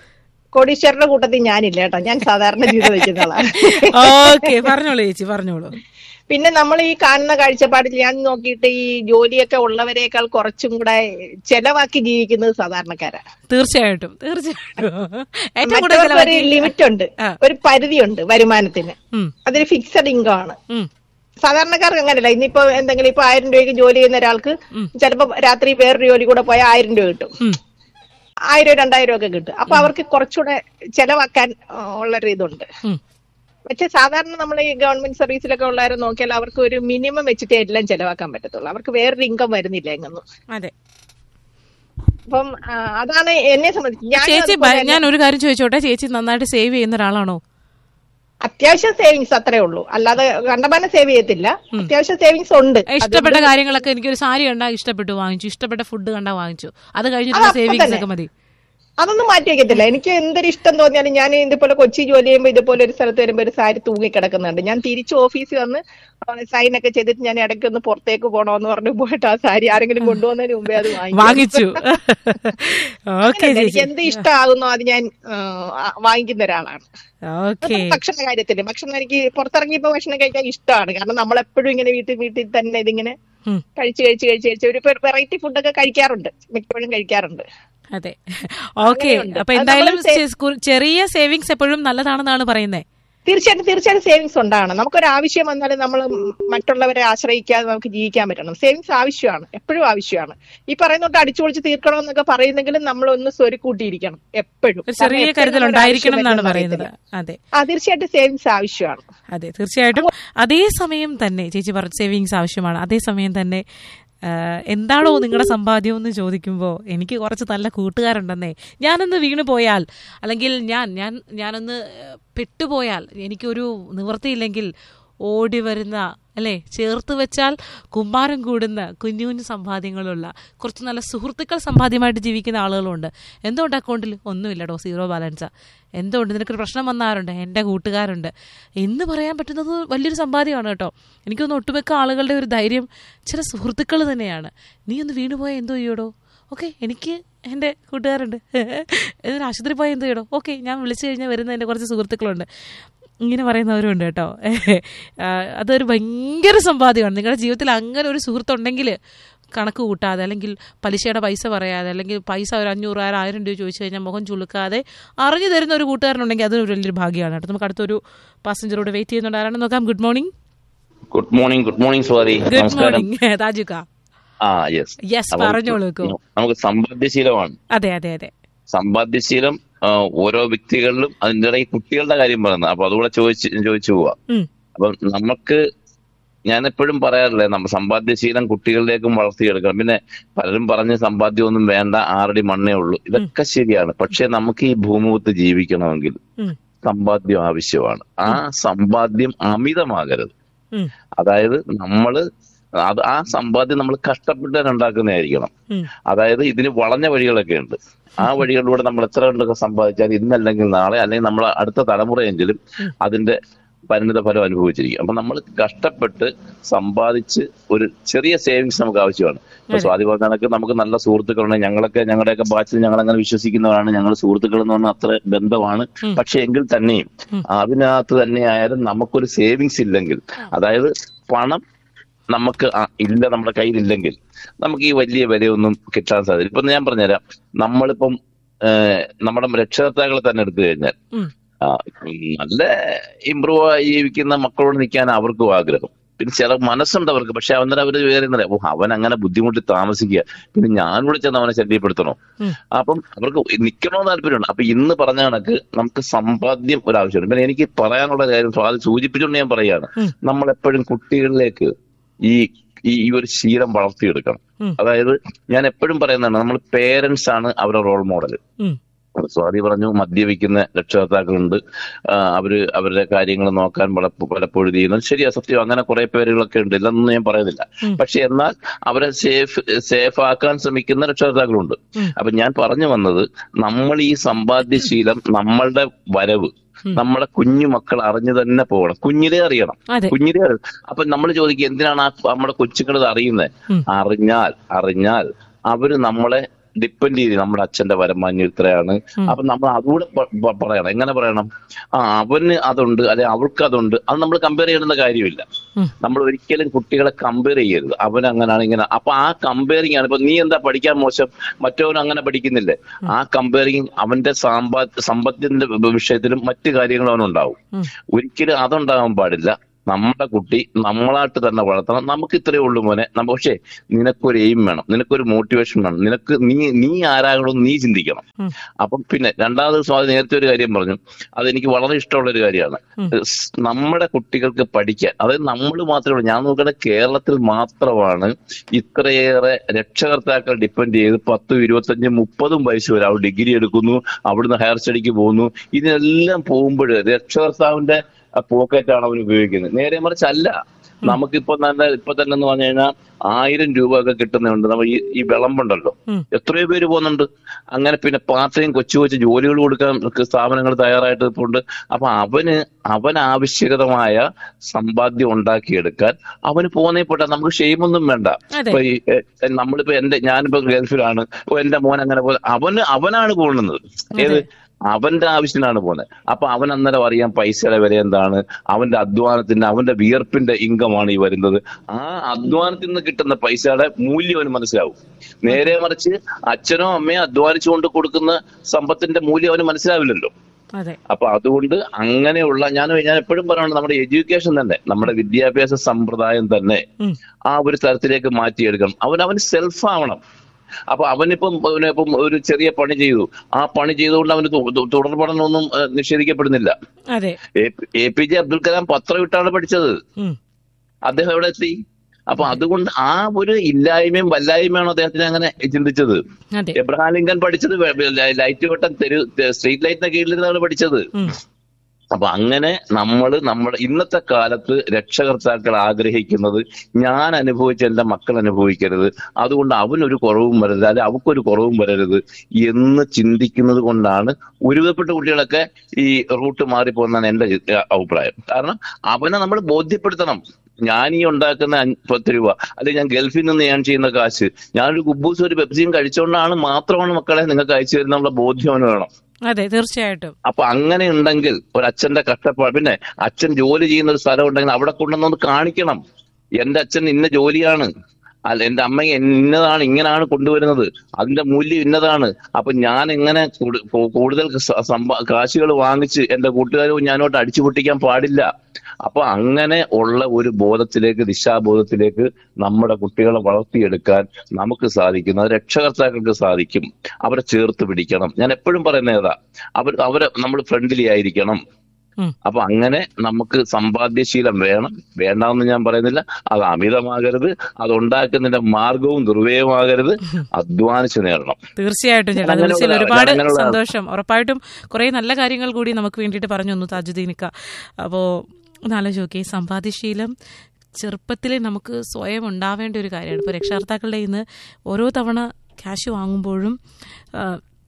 കോടീശ്വരന്റെ കൂട്ടത്തിൽ ഞാനില്ല കേട്ടോ ഞാൻ സാധാരണ ജീവിതം വെക്കുന്ന ആളാണ് ഓക്കെ പറഞ്ഞോളൂ ചേച്ചി പറഞ്ഞോളൂ പിന്നെ നമ്മൾ ഈ കാണുന്ന കാഴ്ചപ്പാടിൽ ഞാൻ നോക്കിയിട്ട് ഈ ജോലിയൊക്കെ ഉള്ളവരെക്കാൾ കുറച്ചും കൂടെ ചെലവാക്കി ജീവിക്കുന്നത് സാധാരണക്കാരാ തീർച്ചയായിട്ടും തീർച്ചയായിട്ടും ഏറ്റവും കൂടുതൽ മറ്റവർക്ക് ഒരു ചെലവാക്കി- ലിമിറ്റ് ഉണ്ട് ആ. ഒരു പരിധിയുണ്ട് വരുമാനത്തിന് ഉം, അതൊരു ഫിക്സഡ് ഇൻകം ആണ് ഉം, സാധാരണക്കാർക്ക് അങ്ങനെയല്ല ഇന്നിപ്പോ എന്തെങ്കിലും ഇപ്പൊ ആയിരം രൂപയ്ക്ക് ജോലി ചെയ്യുന്ന ഒരാൾക്ക് ചിലപ്പോ രാത്രി വേറൊരു ജോലി കൂടെ പോയാൽ ആയിരം രൂപ കിട്ടും ഉം. ആയിരം രണ്ടായിരം ഒക്കെ കിട്ടും അപ്പൊ അവർക്ക് കുറച്ചുകൂടെ ചെലവാക്കാൻ ആ, ഉള്ളൊരു ഇതുണ്ട് ഉം. പക്ഷെ സാധാരണ നമ്മൾ ഈ ഗവൺമെന്റ് സർവീസിലൊക്കെ ഉള്ളവരെ നോക്കിയാൽ അവർക്ക് ഒരു മിനിമം വെച്ചിട്ടേ എല്ലാം ചെലവാക്കാൻ പറ്റത്തുള്ളൂ അവർക്ക് വേറൊരു ഇൻകം വരുന്നില്ല എങ്ങൊന്നും അതെ അപ്പം ആ, അതാണ് എന്നെ സംബന്ധിച്ച് ഞാൻ ചേച്ചി അതുപോലെ ബ- ഞാൻ ഒരു കാര്യം ചോദിച്ചോട്ടെ ചേച്ചി നന്നായിട്ട് സേവ് ചെയ്യുന്ന ഒരാളാണോ അത്യാവശ്യം സേവിങ്സ് അത്രേ ഉള്ളൂ അല്ലാതെ കണ്ടമാനം സേവ് ചെയ്യത്തില്ല അത്യാവശ്യം സേവിങ്സ് ഉണ്ട് ഇഷ്ടപ്പെട്ട കാര്യങ്ങളൊക്കെ എനിക്കൊരു സാരി കണ്ടാ ഇഷ്ടപ്പെട്ടു വാങ്ങിച്ചു ഇഷ്ടപ്പെട്ട ഫുഡ് കണ്ടാ വാങ്ങിച്ചു അത് കഴിഞ്ഞിട്ടുള്ള അതപ്പം സേവിങ്സ് തന്നെ. ഒക്കെ മതി അതൊന്നും മാറ്റി വെക്കത്തില്ല എനിക്ക് എന്തൊരു ഇഷ്ടം തോന്നിയാലും ഞാൻ ഇതുപോലെ കൊച്ചി ജോലി ചെയ്യുമ്പോൾ ഇതുപോലെ ഒരു സ്ഥലത്ത് വരുമ്പോൾ ഒരു സാരി തൂങ്ങി കിടക്കുന്നുണ്ട് ഞാൻ തിരിച്ച് ഓഫീസിൽ വന്ന് സൈൻ ഒക്കെ ചെയ്തിട്ട് ഞാൻ ഇടയ്ക്ക് ഒന്ന് പുറത്തേക്ക് പോകണമെന്ന് പറഞ്ഞു പോയിട്ട് ആ സാരി ആരെങ്കിലും കൊണ്ടുവന്നതിന് മുമ്പേ അത് വാങ്ങിക്കും. വാങ്ങിച്ചു ഓക്കെ അങ്ങനെയല്ല, എനിക്ക് ചേച്ചി എന്ത് ഇഷ്ടമാകുന്നോ അത് ഞാൻ ആ, വാങ്ങിക്കുന്ന ഒരാളാണ് ഓക്കെ ഭക്ഷണ കാര്യത്തില് ഭക്ഷണം എനിക്ക് പുറത്തിറങ്ങിയപ്പോ ഭക്ഷണം കഴിക്കാൻ ഇഷ്ടമാണ് കാരണം നമ്മളെപ്പോഴും ഇങ്ങനെ വീട്ടിൽ വീട്ടിൽ തന്നെ ഇതിങ്ങനെ ഉം. കഴിച്ച് കഴിച്ച് കഴിച്ച് കഴിച്ച് ഒരു വെറൈറ്റി ഫുഡൊക്കെ കഴിക്കാറുണ്ട് മിക്കപ്പോഴും കഴിക്കാറുണ്ട് അതെ ഓക്കെ അങ്ങനെയുണ്ട്. അപ്പൊ അത് എന്തായാലും നമ്മള് സേ- ചെ- കു- ചെറിയ സേവിങ്സ് എപ്പോഴും നല്ലതാണെന്നാണ് പറയുന്നത് തീർച്ചയായിട്ടും തീർച്ചയായിട്ടും സേവിങ്സ് ഉണ്ടാവണം നമുക്കൊരു ആവശ്യം വന്നാൽ നമ്മൾ മറ്റുള്ളവരെ ആശ്രയിക്കാതെ നമുക്ക് ജീവിക്കാൻ പറ്റണം സേവിങ്സ് ആവശ്യമാണ് എപ്പോഴും ആവശ്യമാണ് ഈ പറയുന്നോട്ട് അടിച്ചു പൊളിച്ച് തീർക്കണം എന്നൊക്കെ പറയുന്നെങ്കിലും നമ്മൾ ഒന്ന് സ്വരുക്കൂട്ടിയിരിക്കണം എപ്പോഴും ഒരു ചെറിയ കാരണം കരുതൽ എപ്പോഴും ഒരു ഉണ്ടായിരിക്കണം ആവശ്യം എന്നാണ് വരുമെന്ന് പറയുന്നത് അറിയത്തില്ല. അതെ ആ തീർച്ചയായിട്ടും സേവിങ്സ് ആവശ്യമാണ് അതെ തീർച്ചയായിട്ടും അതേസമയം തന്നെ ചേച്ചി പറഞ്ഞു സേവിങ്സ് ആവശ്യമാണ് അതേസമയം തന്നെ ആ, എന്താണോ നിങ്ങളുടെ സമ്പാദ്യം എന്ന് ചോദിക്കുമ്പോൾ എനിക്ക് കുറച്ച് നല്ല കൂട്ടുകാരുണ്ടെന്നേ ഞാനൊന്ന് വീണു പോയാൽ അല്ലെങ്കിൽ ഞാൻ ഞാൻ ഞാനൊന്ന് ഏഹ്, പെട്ടുപോയാൽ എനിക്കൊരു നിവൃത്തിയില്ലെങ്കിൽ ഓടി വരുന്ന അല്ലേ ചേർത്ത് വെച്ചാൽ കുമ്മാരം കൂടുന്ന കുഞ്ഞു കുഞ്ഞു സമ്പാദ്യങ്ങളുള്ള കുറച്ച് നല്ല സുഹൃത്തുക്കൾ സമ്പാദ്യമായിട്ട് ജീവിക്കുന്ന ആളുകളുണ്ട് എന്തുകൊണ്ട് അക്കൗണ്ടിൽ ഒന്നുമില്ലടോ സീറോ ബാലൻസാ എന്തുകൊണ്ട് നിനക്കൊരു പ്രശ്നം വന്നാറുണ്ട് എൻ്റെ കൂട്ടുകാരുണ്ട് എന്ന് പറയാൻ പറ്റുന്നത് വലിയൊരു സമ്പാദ്യമാണ് കേട്ടോ എനിക്കൊന്ന് ഒട്ടുമിക്ക ആളുകളുടെ ഒരു ധൈര്യം ചില സുഹൃത്തുക്കൾ തന്നെയാണ് നീ ഒന്ന് വീണുപോയാൽ എന്തോ ചെയ്യോടോ ഓക്കെ എനിക്ക് എൻ്റെ കൂട്ടുകാരുണ്ട് എന്നിട്ട് ആശുപത്രി പോയാൽ എന്ത് ചെയ്യടോ ഓക്കെ ഞാൻ വിളിച്ചു കഴിഞ്ഞാൽ വരുന്ന എൻ്റെ കുറച്ച് സുഹൃത്തുക്കളുണ്ട് ഇങ്ങനെ പറയുന്നവരുണ്ട് കേട്ടോ ആ, അതൊരു ഭയങ്കര സമ്പാദ്യമാണ് നിങ്ങളുടെ ജീവിതത്തിൽ അങ്ങനെ ഒരു സുഹൃത്തുണ്ടെങ്കിൽ കണക്ക് കൂട്ടാതെ അല്ലെങ്കിൽ പലിശയുടെ പൈസ പറയാതെ അല്ലെങ്കിൽ പൈസ ഒരു അഞ്ഞൂറ് ആയിരം ആയിരം രൂപ ചോദിച്ചു കഴിഞ്ഞാൽ മുഖം ചുളുക്കാതെ അറിഞ്ഞു തരുന്ന ഒരു കൂട്ടുകാരനുണ്ടെങ്കിൽ അതൊരു വലിയൊരു ഭാഗ്യമാണ് കേട്ടോ നമുക്ക് അടുത്തൊരു പാസഞ്ചറോട് വെയിറ്റ് ചെയ്യുന്നുണ്ട് ആരാണെന്ന് നോക്കാം good morning good morning good morning Swathi good നമസ്കാരം മോർണിംഗ് താജുക്ക ആ യെസ് യെസ് പറഞ്ഞോളൂ കോ. നമുക്ക് സമ്പാദ്യശീലമാണ് അതെ അതെ അതെ സമ്പാദ്യശീലം ആ, ഓരോ വ്യക്തികളിലും അതിന്റെ ഇടയിൽ കുട്ടികളുടെ കാര്യം പറയുന്നത് അപ്പൊ അതുകൂടെ ചോദിച്ച് ചോദിച്ചു പോവാ ഉം, അപ്പം നമുക്ക് ഞാൻ എപ്പോഴും പറയാറില്ലേ നമ്മ സമ്പാദ്യശീലം കുട്ടികളിലേക്കും വളർത്തിയെടുക്കണം പിന്നെ പലരും പറഞ്ഞ് സമ്പാദ്യമൊന്നും വേണ്ട ആറടി മണ്ണേ ഉള്ളൂ ഇതൊക്കെ ശരിയാണ് പക്ഷെ നമുക്ക് ഈ ഭൂമുഖത്ത് ജീവിക്കണമെങ്കിൽ ഉം, സമ്പാദ്യം ആവശ്യമാണ് ആ സമ്പാദ്യം അമിതമാകരുത് ഉം, അതായത് നമ്മള് അത് ആ സമ്പാദ്യം നമ്മൾ കഷ്ടപ്പെട്ട് തന്നെ ഉണ്ടാക്കുന്നതായിരിക്കണം ഉം. അതായത് ഇതിന് വളഞ്ഞ വഴികളൊക്കെ ഉണ്ട് ആ വഴികളിലൂടെ നമ്മൾ എത്ര കണ്ടൊക്കെ സമ്പാദിച്ചാൽ ഇന്നല്ലെങ്കിൽ നാളെ അല്ലെങ്കിൽ നമ്മൾ അടുത്ത തലമുറയെങ്കിലും അതിന്റെ പരിണിത ഫലം അനുഭവിച്ചിരിക്കും അപ്പൊ നമ്മൾ കഷ്ടപ്പെട്ട് സമ്പാദിച്ച് ഒരു ചെറിയ സേവിങ്സ് നമുക്ക് ആവശ്യമാണ് ഇപ്പൊ സ്വാതി പറഞ്ഞ കണക്ക് നമുക്ക് നല്ല സുഹൃത്തുക്കളുണ്ട് ഞങ്ങളൊക്കെ ഞങ്ങളുടെയൊക്കെ ബാച്ചിൽ ഞങ്ങൾ അങ്ങനെ വിശ്വസിക്കുന്നവരാണ് ഞങ്ങൾ സുഹൃത്തുക്കൾ എന്ന് പറഞ്ഞാൽ അത്ര ബന്ധമാണ് പക്ഷെ എങ്കിൽ തന്നെയും അതിനകത്ത് തന്നെ ആയാലും നമുക്കൊരു സേവിങ്സ് ഇല്ലെങ്കിൽ അതായത് പണം നമുക്ക് ആ ഇല്ല നമ്മുടെ കയ്യിലില്ലെങ്കിൽ നമുക്ക് ഈ വലിയ വിലയൊന്നും കിട്ടാൻ സാധ്യത ഇപ്പൊ ഞാൻ പറഞ്ഞുതരാം നമ്മളിപ്പം ഏഹ്, നമ്മുടെ രക്ഷകർത്താക്കളെ തന്നെ എടുത്തു കഴിഞ്ഞാൽ ഉം. ആ, നല്ല ഇമ്പ്രൂവ് ആയി ജീവിക്കുന്ന മക്കളോട് നിൽക്കാൻ അവർക്കും ആഗ്രഹം പിന്നെ ചില മനസ്സുണ്ട് അവർക്ക് പക്ഷെ അന്നേരം അവര് വിചാരിക്കുന്നത് ഓ അവൻ അങ്ങനെ ബുദ്ധിമുട്ടി താമസിക്കുക പിന്നെ ഞാൻ കൂടെ ചെന്ന് അവനെ ശല്യപ്പെടുത്തണോ ഉം. അപ്പം അവർക്ക് നിൽക്കണമെന്ന് താല്പര്യമുണ്ട് അപ്പൊ ഇന്ന് പറഞ്ഞ കണക്ക് നമുക്ക് സമ്പാദ്യം ഒരു ആവശ്യമുണ്ട് പിന്നെ എനിക്ക് പറയാനുള്ള കാര്യം സ്വാതി സൂചിപ്പിച്ചുകൊണ്ട് ഞാൻ പറയാണ് ഉം. നമ്മൾ എപ്പോഴും കുട്ടികളിലേക്ക് ഈ ഈ ഈ ഒരു ശീലം വളർത്തിയെടുക്കണം ഉം. അതായത് ഞാൻ എപ്പോഴും പറയുന്നതാണ് നമ്മൾ പേരൻസ് ആണ് അവരുടെ റോൾ മോഡൽ ഉം. സ്വാതി പറഞ്ഞു മദ്യപിക്കുന്ന രക്ഷകർത്താക്കളുണ്ട് ആ, അവര് അവരുടെ കാര്യങ്ങൾ നോക്കാൻ പല- പലപ്പോഴും ചെയ്യുന്നത് ശരിയാ സത്യം അങ്ങനെ കുറെ പേരുകളൊക്കെ ഉണ്ട് ഇല്ലെന്ന് ഞാൻ പറയുന്നില്ല ഉം. പക്ഷെ എന്നാൽ അവരെ സേഫ് സേഫ് ആക്കാൻ ശ്രമിക്കുന്ന രക്ഷകർത്താക്കളുണ്ട് ഉം. അപ്പൊ ഞാൻ പറഞ്ഞു വന്നത് നമ്മൾ ഈ സമ്പാദ്യശീലം നമ്മളുടെ വരവ് നമ്മുടെ കുഞ്ഞു മക്കൾ അറിഞ്ഞു തന്നെ പോകണം കുഞ്ഞിലേ അറിയണം അതെ കുഞ്ഞിലേ അറിയണം അപ്പൊ നമ്മൾ ചോദിക്കുക എന്തിനാണ് ആ നമ്മുടെ കൊച്ചുങ്ങൾ ഇത് അറിയുന്നത് ഉം. അറിഞ്ഞാൽ അറിഞ്ഞാൽ അവര് നമ്മളെ ഡിപ്പെൻഡ് ചെയ്ത് നമ്മുടെ അച്ഛന്റെ വരുമാനം ഇത്രയാണ് അപ്പൊ നമ്മൾ അതുകൂടെ പ- പ- പറയണം എങ്ങനെ പറയണം ആ അവന് അതുണ്ട് അല്ലെ അവൾക്ക് അതുണ്ട് അത് നമ്മൾ കമ്പയർ ചെയ്യേണ്ട കാര്യമില്ല ഉം. നമ്മൾ ഒരിക്കലും കുട്ടികളെ കമ്പയർ ചെയ്യരുത് അവൻ അങ്ങനെയാണ് ഇങ്ങനെ അപ്പൊ ആ കമ്പയറിംഗ് ആണ് ഇപ്പൊ നീ എന്താ പഠിക്കാൻ മോശം മറ്റവൻ അങ്ങനെ പഠിക്കുന്നില്ലേ ആ കമ്പയറിംഗ് അവന്റെ സാമ്പാ സമ്പത്തിന്റെ വിഷയത്തിലും മറ്റു കാര്യങ്ങളും അവനുണ്ടാവും ഉം. ഒരിക്കലും അതുണ്ടാകാൻ പാടില്ല നമ്മുടെ കുട്ടി നമ്മളായിട്ട് തന്നെ വളർത്തണം നമുക്ക് ഇത്രയേ ഉള്ളൂ മോനെ നമ്മ പക്ഷേ നിനക്കൊരു എയിം വേണം നിനക്കൊരു മോട്ടിവേഷൻ വേണം നിനക്ക് നീ നീ ആരാകണമെന്ന് നീ ചിന്തിക്കണം ഉം. അപ്പം പിന്നെ രണ്ടാമത് സ്വാതി നേരത്തെ ഒരു കാര്യം പറഞ്ഞു അതെനിക്ക് വളരെ ഇഷ്ടമുള്ള ഒരു കാര്യമാണ് ഉം. സ് നമ്മുടെ കുട്ടികൾക്ക് പഠിക്കാൻ അതായത് നമ്മൾ മാത്രമേ ഉള്ളൂ ഞാൻ നോക്കണ കേരളത്തിൽ മാത്രമാണ് ഇത്രയേറെ രക്ഷകർത്താക്കൾ ഡിപ്പെൻഡ് ചെയ്ത് പത്തും ഇരുപത്തഞ്ചും മുപ്പതും വയസ്സ് വരെ അവർ ഡിഗ്രി എടുക്കുന്നു അവിടുന്ന് ഹയർ സ്റ്റഡിക്ക് പോകുന്നു ഇതിനെല്ലാം പോകുമ്പോൾ രക്ഷകർത്താവിന്റെ പോക്കറ്റാണ് അവർ ഉപയോഗിക്കുന്നത് നേരെ മറിച്ച് അല്ല നമുക്കിപ്പോ തന്നെ ഇപ്പൊ തന്നെ എന്ന് പറഞ്ഞു കഴിഞ്ഞാൽ ആയിരം രൂപ ഒക്കെ കിട്ടുന്നുണ്ട് നമ്മൾ ഈ ഈ വിളമ്പുണ്ടല്ലോ ഉം. എത്രയോ പേര് പോകുന്നുണ്ട് അങ്ങനെ പിന്നെ പാർട്ട് ടൈം കൊച്ചു കൊച്ചു ജോലികൾ കൊടുക്കാൻ ഒക്കെ സ്ഥാപനങ്ങൾ തയ്യാറായിട്ട് ഇപ്പോണ്ട് അപ്പൊ അവന് അവൻ ആവശ്യകതമായ സമ്പാദ്യം ഉണ്ടാക്കിയെടുക്കാൻ അവന് പോന്നേ പോട്ടെ നമുക്ക് ഷെയിമൊന്നും വേണ്ട അതെ. ഇപ്പൊ ഈ എ, നമ്മളിപ്പോ എന്റെ ഞാനിപ്പോ ഗൾഫിലാണ് ഓ, എന്റെ മോൻ അങ്ങനെ പോലെ അവന് അവനാണ് പോകുന്നത് ഏത് അവന്റെ ആവശ്യത്തിനാണ് പോകുന്നത് അപ്പൊ അവൻ അന്നേരം അറിയാം പൈസയുടെ വില എന്താണ് അവന്റെ അധ്വാനത്തിന്റെ അവന്റെ വിയർപ്പിന്റെ ഇൻകമാണ് ഈ വരുന്നത് ആ അധ്വാനത്തിൽ നിന്ന് കിട്ടുന്ന പൈസയുടെ മൂല്യം അവന് മനസ്സിലാവും നേരെ മറിച്ച് അച്ഛനോ അമ്മയോ അധ്വാനിച്ചുകൊണ്ട് കൊടുക്കുന്ന സമ്പത്തിന്റെ മൂല്യം അവന് മനസ്സിലാവില്ലല്ലോ അതെ അപ്പൊ അതുകൊണ്ട് അങ്ങനെയുള്ള ഞാൻ ഞാൻ എപ്പോഴും പറയുന്നത് നമ്മുടെ എഡ്യൂക്കേഷൻ തന്നെ നമ്മുടെ വിദ്യാഭ്യാസ സമ്പ്രദായം തന്നെ ഉം. ആ ഒരു തരത്തിലേക്ക് മാറ്റിയെടുക്കണം അവൻ അവൻ സെൽഫ് ആവണം അപ്പൊ അവനിപ്പം അവനിപ്പം ഒരു ചെറിയ പണി ചെയ്തു ആ പണി ചെയ്തുകൊണ്ട് അവന് തു- തു- തുടർ പഠനമൊന്നും ഏഹ്, നിഷേധിക്കപ്പെടുന്നില്ല അതെ A P J Abdul Kalam പത്രം ഇട്ടാണ് പഠിച്ചത് ഉം. അദ്ദേഹം എവിടെ എത്തി അപ്പൊ അതുകൊണ്ട് ആ ഒരു ഇല്ലായ്മയും വല്ലായ്മയാണ് അദ്ദേഹത്തിന് അങ്ങനെ ചിന്തിച്ചത് അതെ എബ്രഹാം ലിങ്കൻ പഠിച്ചത് വെ- വെ- ലൈറ്റ് വെട്ടം തെരു സ്ട്രീറ്റ് ലൈറ്റിന്റെ കീഴിലിരുന്നാണ് പഠിച്ചത് ഉം. അപ്പൊ അങ്ങനെ നമ്മൾ നമ്മുടെ ഇന്നത്തെ കാലത്ത് രക്ഷകർത്താക്കൾ ആഗ്രഹിക്കുന്നത് ഞാൻ അനുഭവിച്ച എന്റെ മക്കൾ അനുഭവിക്കരുത് അതുകൊണ്ട് അവനൊരു കുറവും വരരുത് അല്ലെ അവക്കൊരു കുറവും വരരുത് എന്ന് ചിന്തിക്കുന്നത് കൊണ്ടാണ് ഒരുവിധപ്പെട്ട കുട്ടികളൊക്കെ ഈ റൂട്ട് മാറിപ്പോകുന്നതാണ് എന്റെ ചി- അഭിപ്രായം കാരണം അവനെ നമ്മൾ ബോധ്യപ്പെടുത്തണം ഞാൻ ഈ ഉണ്ടാക്കുന്ന അഞ്ച് പത്ത് രൂപ അല്ലെങ്കിൽ ഞാൻ ഗൾഫിൽ നിന്ന് ഞാൻ ചെയ്യുന്ന കാശ് ഞാനൊരു കുബൂസ് ഒരു പെപ്സിയും കഴിച്ചുകൊണ്ടാണ് മാത്രമാണ് മക്കളെ നിങ്ങൾക്ക് അയച്ചു തരുന്നുള്ള ബോധ്യം അവന് വേണം അതെ തീർച്ചയായിട്ടും അപ്പൊ അങ്ങനെ ഉണ്ടെങ്കിൽ ഒരു അച്ഛന്റെ കഷ്ടപ്പാട് പിന്നെ അച്ഛൻ ജോലി ചെയ്യുന്ന ഒരു സ്ഥലം ഉണ്ടെങ്കിൽ അവിടെ കൊണ്ടുവന്നൊന്ന് കാണിക്കണം എന്റെ അച്ഛൻ ഇന്ന ജോലിയാണ് അല്ല എന്റെ അമ്മ ഇന്നതാണ് ഇങ്ങനെയാണ് കൊണ്ടുവരുന്നത് അതിന്റെ മൂല്യം ഇന്നതാണ് അപ്പൊ ഞാൻ എങ്ങനെ കൂടു- കൂ- കൂടുതൽ സ- സമ്പ- കാശുകൾ വാങ്ങിച്ച് എന്റെ കൂട്ടുകാരും ഞാനോട്ട് അടിച്ചു പൊട്ടിക്കാൻ പാടില്ല അപ്പൊ അങ്ങനെ ഉള്ള ഒരു ബോധത്തിലേക്ക് ദിശാബോധത്തിലേക്ക് നമ്മുടെ കുട്ടികളെ വളർത്തിയെടുക്കാൻ നമുക്ക് സാധിക്കും അത് രക്ഷകർത്താക്കൾക്ക് സാധിക്കും അവരെ ചേർത്ത് പിടിക്കണം ഞാൻ എപ്പോഴും പറയുന്നത് ഏതാ അവർ അവരെ നമ്മൾ ഫ്രണ്ട്ലി ആയിരിക്കണം ഉം. അപ്പൊ അങ്ങനെ നമുക്ക് സമ്പാദ്യശീലം വേണം വേണ്ടാന്ന് ഞാൻ പറയുന്നില്ല അത് അമിതമാകരുത് അത് ഉണ്ടാക്കുന്നതിന്റെ മാർഗവും ദുർവ്യയമാകരുത് അധ്വാനിച്ച് നേടണം തീർച്ചയായിട്ടും ചേട്ടാ അങ്ങനെയുള്ള- വിളിച്ചതിൽ ഒരുപാട് അങ്ങനെയുള്ള- സന്തോഷം ഉറപ്പായിട്ടും കുറെ നല്ല കാര്യങ്ങൾ കൂടി നമുക്ക് വേണ്ടിയിട്ട് പറഞ്ഞു തന്നു താജുദ്ദീനിക്ക അപ്പോൾ ഒന്നാലോചിച്ച് നോക്കിയേ സമ്പാദ്യശീലം ചെറുപ്പത്തിൽ നമുക്ക് സ്വയം ഉണ്ടാവേണ്ട ഒരു കാര്യമാണ് ഇപ്പോൾ രക്ഷകർത്താക്കളുടെ ഇന്ന് ഓരോ തവണ ക്യാഷ് വാങ്ങുമ്പോഴും ആ,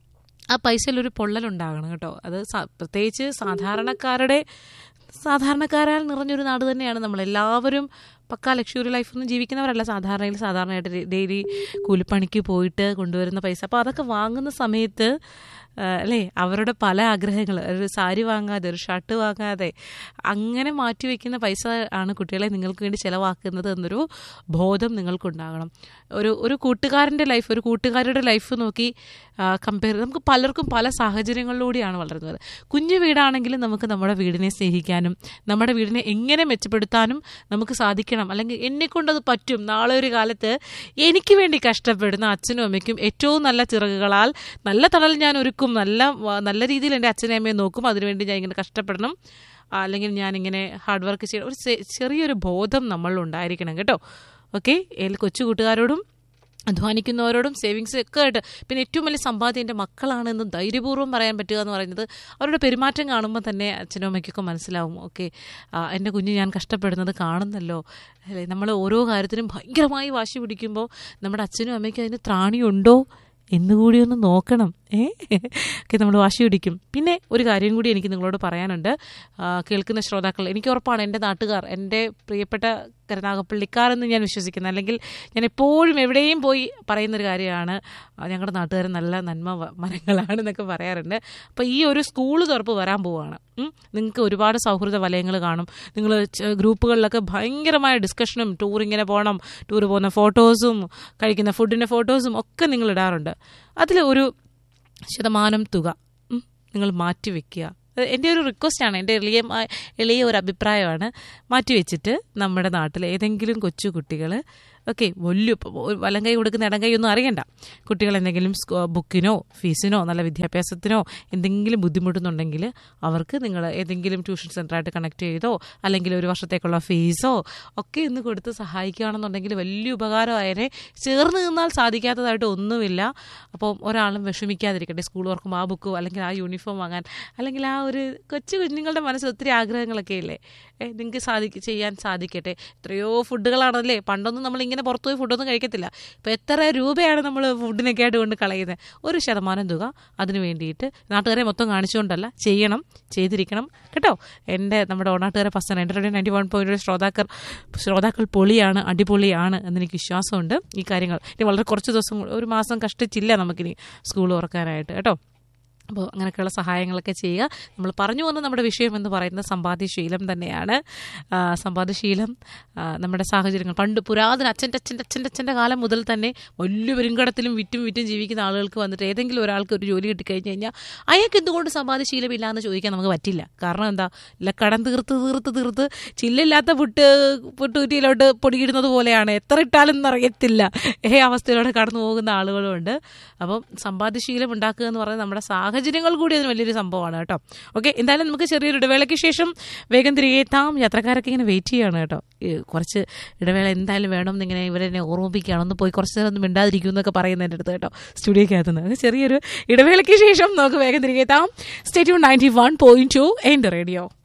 ആ പൈസയിൽ ഒരു പൊള്ളലുണ്ടാകണം കേട്ടോ അത് സ- പ്രത്യേകിച്ച് സാധാരണക്കാരുടെ സാധാരണക്കാരാൽ നിറഞ്ഞൊരു നാട് തന്നെയാണ് നമ്മൾ എല്ലാവരും പക്കാ ലക്ഷറി ലൈഫൊന്നും ജീവിക്കുന്നവരല്ല സാധാരണയിൽ സാധാരണയായിട്ട് ഡെയിലി കൂലിപ്പണിക്ക് പോയിട്ട് കൊണ്ടുവരുന്ന പൈസ അപ്പോൾ അതൊക്കെ വാങ്ങുന്ന സമയത്ത് ആ, അല്ലേ അവരുടെ പല ആഗ്രഹങ്ങൾ ഒരു സാരി വാങ്ങാതെ ഒരു ഷർട്ട് വാങ്ങാതെ അങ്ങനെ മാറ്റി വയ്ക്കുന്ന പൈസ ആണ് കുട്ടികളെ നിങ്ങൾക്ക് വേണ്ടി ചിലവാക്കുന്നത് എന്നൊരു ബോധം നിങ്ങൾക്കുണ്ടാകണം ഒരു ഒരു കൂട്ടുകാരൻ്റെ ലൈഫ് ഒരു കൂട്ടുകാരുടെ ലൈഫ് നോക്കി കമ്പയർ നമുക്ക് പലർക്കും പല സാഹചര്യങ്ങളിലൂടെയാണ് വളരുന്നത് കുഞ്ഞു വീടാണെങ്കിലും നമുക്ക് നമ്മുടെ വീടിനെ സ്നേഹിക്കാനും നമ്മുടെ വീടിനെ എങ്ങനെ മെച്ചപ്പെടുത്താനും നമുക്ക് സാധിക്കണം അല്ലെങ്കിൽ എന്നെ കൊണ്ടത് പറ്റും നാളെ ഒരു കാലത്ത് എനിക്ക് വേണ്ടി കഷ്ടപ്പെടുന്ന അച്ഛനും അമ്മയ്ക്കും ഏറ്റവും നല്ല ചിറകുകളാൽ നല്ല തണൽ ഞാൻ ഒരുക്കും നല്ല വ- നല്ല രീതിയിൽ എൻ്റെ അച്ഛനെ അമ്മയെ നോക്കും അതിനുവേണ്ടി ഞാൻ ഇങ്ങനെ കഷ്ടപ്പെടണം ആ, അല്ലെങ്കിൽ ഞാനിങ്ങനെ ഹാർഡ് വർക്ക് ചെയ്യണം ഒരു ചെ- ചെറിയൊരു ബോധം നമ്മളിൽ ഉണ്ടായിരിക്കണം കേട്ടോ ഓക്കെ കൊച്ചു കൂട്ടുകാരോടും അധ്വാനിക്കുന്നവരോടും സേവിങ്സ് ഒക്കെ ആയിട്ട് പിന്നെ ഏറ്റവും വലിയ സമ്പാദ്യം എൻ്റെ മക്കളാണെന്ന് ധൈര്യപൂർവ്വം പറയാൻ പറ്റുക എന്ന് പറയുന്നത് അവരുടെ പെരുമാറ്റം കാണുമ്പോൾ തന്നെ അച്ഛനും അമ്മയ്ക്കൊക്കെ മനസ്സിലാവും ഓക്കെ എൻ്റെ കുഞ്ഞ് ഞാൻ കഷ്ടപ്പെടുന്നത് കാണുന്നല്ലോ അല്ലേ നമ്മൾ ഓരോ കാര്യത്തിനും ഭയങ്കരമായി വാശി പിടിക്കുമ്പോൾ നമ്മുടെ അച്ഛനും അമ്മയ്ക്കും അതിന് ത്രാണിയുണ്ടോ എന്നുകൂടി ഒന്ന് നോക്കണം ഏ ഒക്കെ നമ്മൾ വാശി പിടിക്കും പിന്നെ ഒരു കാര്യം കൂടി എനിക്ക് നിങ്ങളോട് പറയാനുണ്ട് ആ, കേൾക്കുന്ന ശ്രോതാക്കൾ എനിക്ക് ഉറപ്പാണ് എൻ്റെ നാട്ടുകാർ എൻ്റെ പ്രിയപ്പെട്ട കരുനാഗപ്പള്ളിക്കാർ എന്ന് ഞാൻ വിശ്വസിക്കുന്നു അല്ലെങ്കിൽ ഞാൻ എപ്പോഴും എവിടെയും പോയി പറയുന്നൊരു കാര്യമാണ് ആ, ഞങ്ങളുടെ നാട്ടുകാർ നല്ല നന്മ വ- മരങ്ങളാണ് എന്നൊക്കെ പറയാറുണ്ട് അപ്പോൾ ഈ ഒരു സ്കൂൾ തുറപ്പ് വരാൻ പോവുകയാണ് നിങ്ങൾക്ക് ഒരുപാട് സൗഹൃദ വലയങ്ങൾ കാണും നിങ്ങൾ ഗ്രൂപ്പുകളിലൊക്കെ ഭയങ്കരമായ ഡിസ്കഷനും ടൂർ ഇങ്ങനെ പോകണം ടൂർ പോകുന്ന ഫോട്ടോസും കഴിക്കുന്ന ഫുഡിൻ്റെ ഫോട്ടോസും ഒക്കെ നിങ്ങൾ ഇടാറുണ്ട് അതിൽ ഒരു ശതമാനം തുക ഉം, നിങ്ങൾ മാറ്റി വെക്കുക അത് എൻ്റെ ഒരു റിക്വസ്റ്റാണ് എൻ്റെ എളിയ എളിയ ഒരു അഭിപ്രായമാണ് മാറ്റി വെച്ചിട്ട് നമ്മുടെ നാട്ടിൽ ഏതെങ്കിലും കൊച്ചു കുട്ടികൾ ഓക്കെ വലിയ വലം കൈ കൊടുക്കുന്ന ഇടം കൈ ഒന്നും അറിയണ്ട കുട്ടികൾ എന്തെങ്കിലും സ്കൂ- ബുക്കിനോ ഫീസിനോ നല്ല വിദ്യാഭ്യാസത്തിനോ എന്തെങ്കിലും ബുദ്ധിമുട്ടുന്നുണ്ടെങ്കിൽ അവർക്ക് നിങ്ങൾ ഏതെങ്കിലും ട്യൂഷൻ സെൻ്ററായിട്ട് കണക്ട് ചെയ്തോ അല്ലെങ്കിൽ ഒരു വർഷത്തേക്കുള്ള ഫീസോ ഒക്കെ ഒന്ന് കൊടുത്ത് സഹായിക്കുകയാണെന്നുണ്ടെങ്കിൽ വലിയ ഉപകാരമായതിനെ ചേർന്ന് നിന്നാൽ സാധിക്കാത്തതായിട്ട് ഒന്നുമില്ല അപ്പോൾ ഒരാളും വിഷമിക്കാതിരിക്കട്ടെ സ്കൂൾ തുറക്കുമ്പോൾ ആ ബുക്കോ അല്ലെങ്കിൽ ആ യൂണിഫോം വാങ്ങാൻ അല്ലെങ്കിൽ ആ ഒരു കൊച്ചു കുഞ്ഞുങ്ങളുടെ മനസ്സിൽ ഒത്തിരി ആഗ്രഹങ്ങളൊക്കെ ഇല്ലേ ഏ, നിങ്ങൾക്ക് സാധിക്ക ചെയ്യാൻ സാധിക്കട്ടെ എത്രയോ ഫുഡുകളാണല്ലേ പണ്ടൊന്നും നമ്മൾ ഇങ്ങനെ പുറത്തു പോയി ഫുഡൊന്നും കഴിക്കത്തില്ല ഇപ്പം എത്ര രൂപയാണ് നമ്മൾ ഫുഡിനൊക്കെ ആയിട്ട് കൊണ്ട് കളയുന്നത് ഒരു ശതമാനം തുക അതിന് വേണ്ടിയിട്ട് നാട്ടുകാരെ മൊത്തം കാണിച്ചുകൊണ്ടല്ല ചെയ്യണം ചെയ്തിരിക്കണം കേട്ടോ എൻ്റെ നമ്മുടെ ഓണാട്ടുകാരെ പസ്തന എൻ്റെ റേഡിയോ നയൻറ്റി വൺ പോയിന്റ് ശ്രോതാക്കൾ ശ്രോതാക്കൾ പൊളിയാണ് അടിപൊളിയാണ് എന്നെനിക്ക് വിശ്വാസമുണ്ട് ഈ കാര്യങ്ങൾ ഇനി വളരെ കുറച്ച് ദിവസം കൂടി- ഒരു മാസം കഷ്ടിച്ചില്ല നമുക്കിനി സ്കൂൾ തുറക്കാനായിട്ട് കേട്ടോ അപ്പോൾ അങ്ങനെയൊക്കെയുള്ള സഹായങ്ങളൊക്കെ ചെയ്യുക നമ്മൾ പറഞ്ഞു വന്ന നമ്മുടെ വിഷയം എന്ന് പറയുന്നത് സമ്പാദ്യശീലം തന്നെയാണ് ആ, സമ്പാദ്യശീലം ആ, നമ്മുടെ സാഹചര്യങ്ങൾ പണ്ട് പുരാതന അച്ഛൻ്റെ അച്ഛൻ്റെ അച്ഛൻ്റെ അച്ഛൻ്റെ കാലം മുതൽ തന്നെ വലിയ പെരുങ്കടത്തിലും വിറ്റും വിറ്റും ജീവിക്കുന്ന ആളുകൾക്ക് വന്നിട്ട് ഏതെങ്കിലും ഒരാൾക്ക് ഒരു ജോലി കിട്ടിക്കഴിഞ്ഞ് കഴിഞ്ഞാൽ അയാൾക്ക് എന്തുകൊണ്ട് സമ്പാദ്യശീലമില്ല എന്ന് ചോദിക്കാൻ നമുക്ക് പറ്റില്ല കാരണം എന്താ ഇല്ല കടം തീർത്ത് തീർത്ത് തീർത്ത് ചില്ലില്ലാത്ത പുട്ട് പുട്ടുകുറ്റിയിലോട്ട് പൊടിയിടുന്നത് പോലെയാണ് എത്ര ഇട്ടാലും അറിയത്തില്ല ഏ അവസ്ഥയിലൂടെ കടന്നു പോകുന്ന ആളുകളുമുണ്ട് അപ്പം സമ്പാദ്യശീലം ഉണ്ടാക്കുക എന്ന് പറയുന്നത് നമ്മുടെ സാഹചര്യങ്ങൾ കൂടി അതിന് വലിയൊരു സംഭവമാണ് കേട്ടോ ഓക്കെ എന്തായാലും നമുക്ക് ചെറിയൊരു ഇടവേളയ്ക്ക് ശേഷം വേഗം തിരികെ എത്താം യാത്രക്കാരൊക്കെ ഇങ്ങനെ വെയിറ്റ് ചെയ്യാണ് കേട്ടോ ഈ കുറച്ച് ഇടവേള എന്തായാലും വേണം എന്നിങ്ങനെ ഇവരെന്നെ ഓർമ്മിപ്പിക്കുകയാണ് ഒന്ന് പോയി കുറച്ച് നേരം ഒന്ന് മിണ്ടാതിരിക്കും എന്നൊക്കെ പറയുന്നതിൻ്റെ അടുത്ത് കേട്ടോ സ്റ്റുഡിയോക്കകത്തുനിന്ന് ചെറിയൊരു ഇടവേളയ്ക്ക് ശേഷം നമുക്ക് വേഗം തിരികെ എത്താം stay tuned ninety one point two എൻ്റെ റേഡിയോ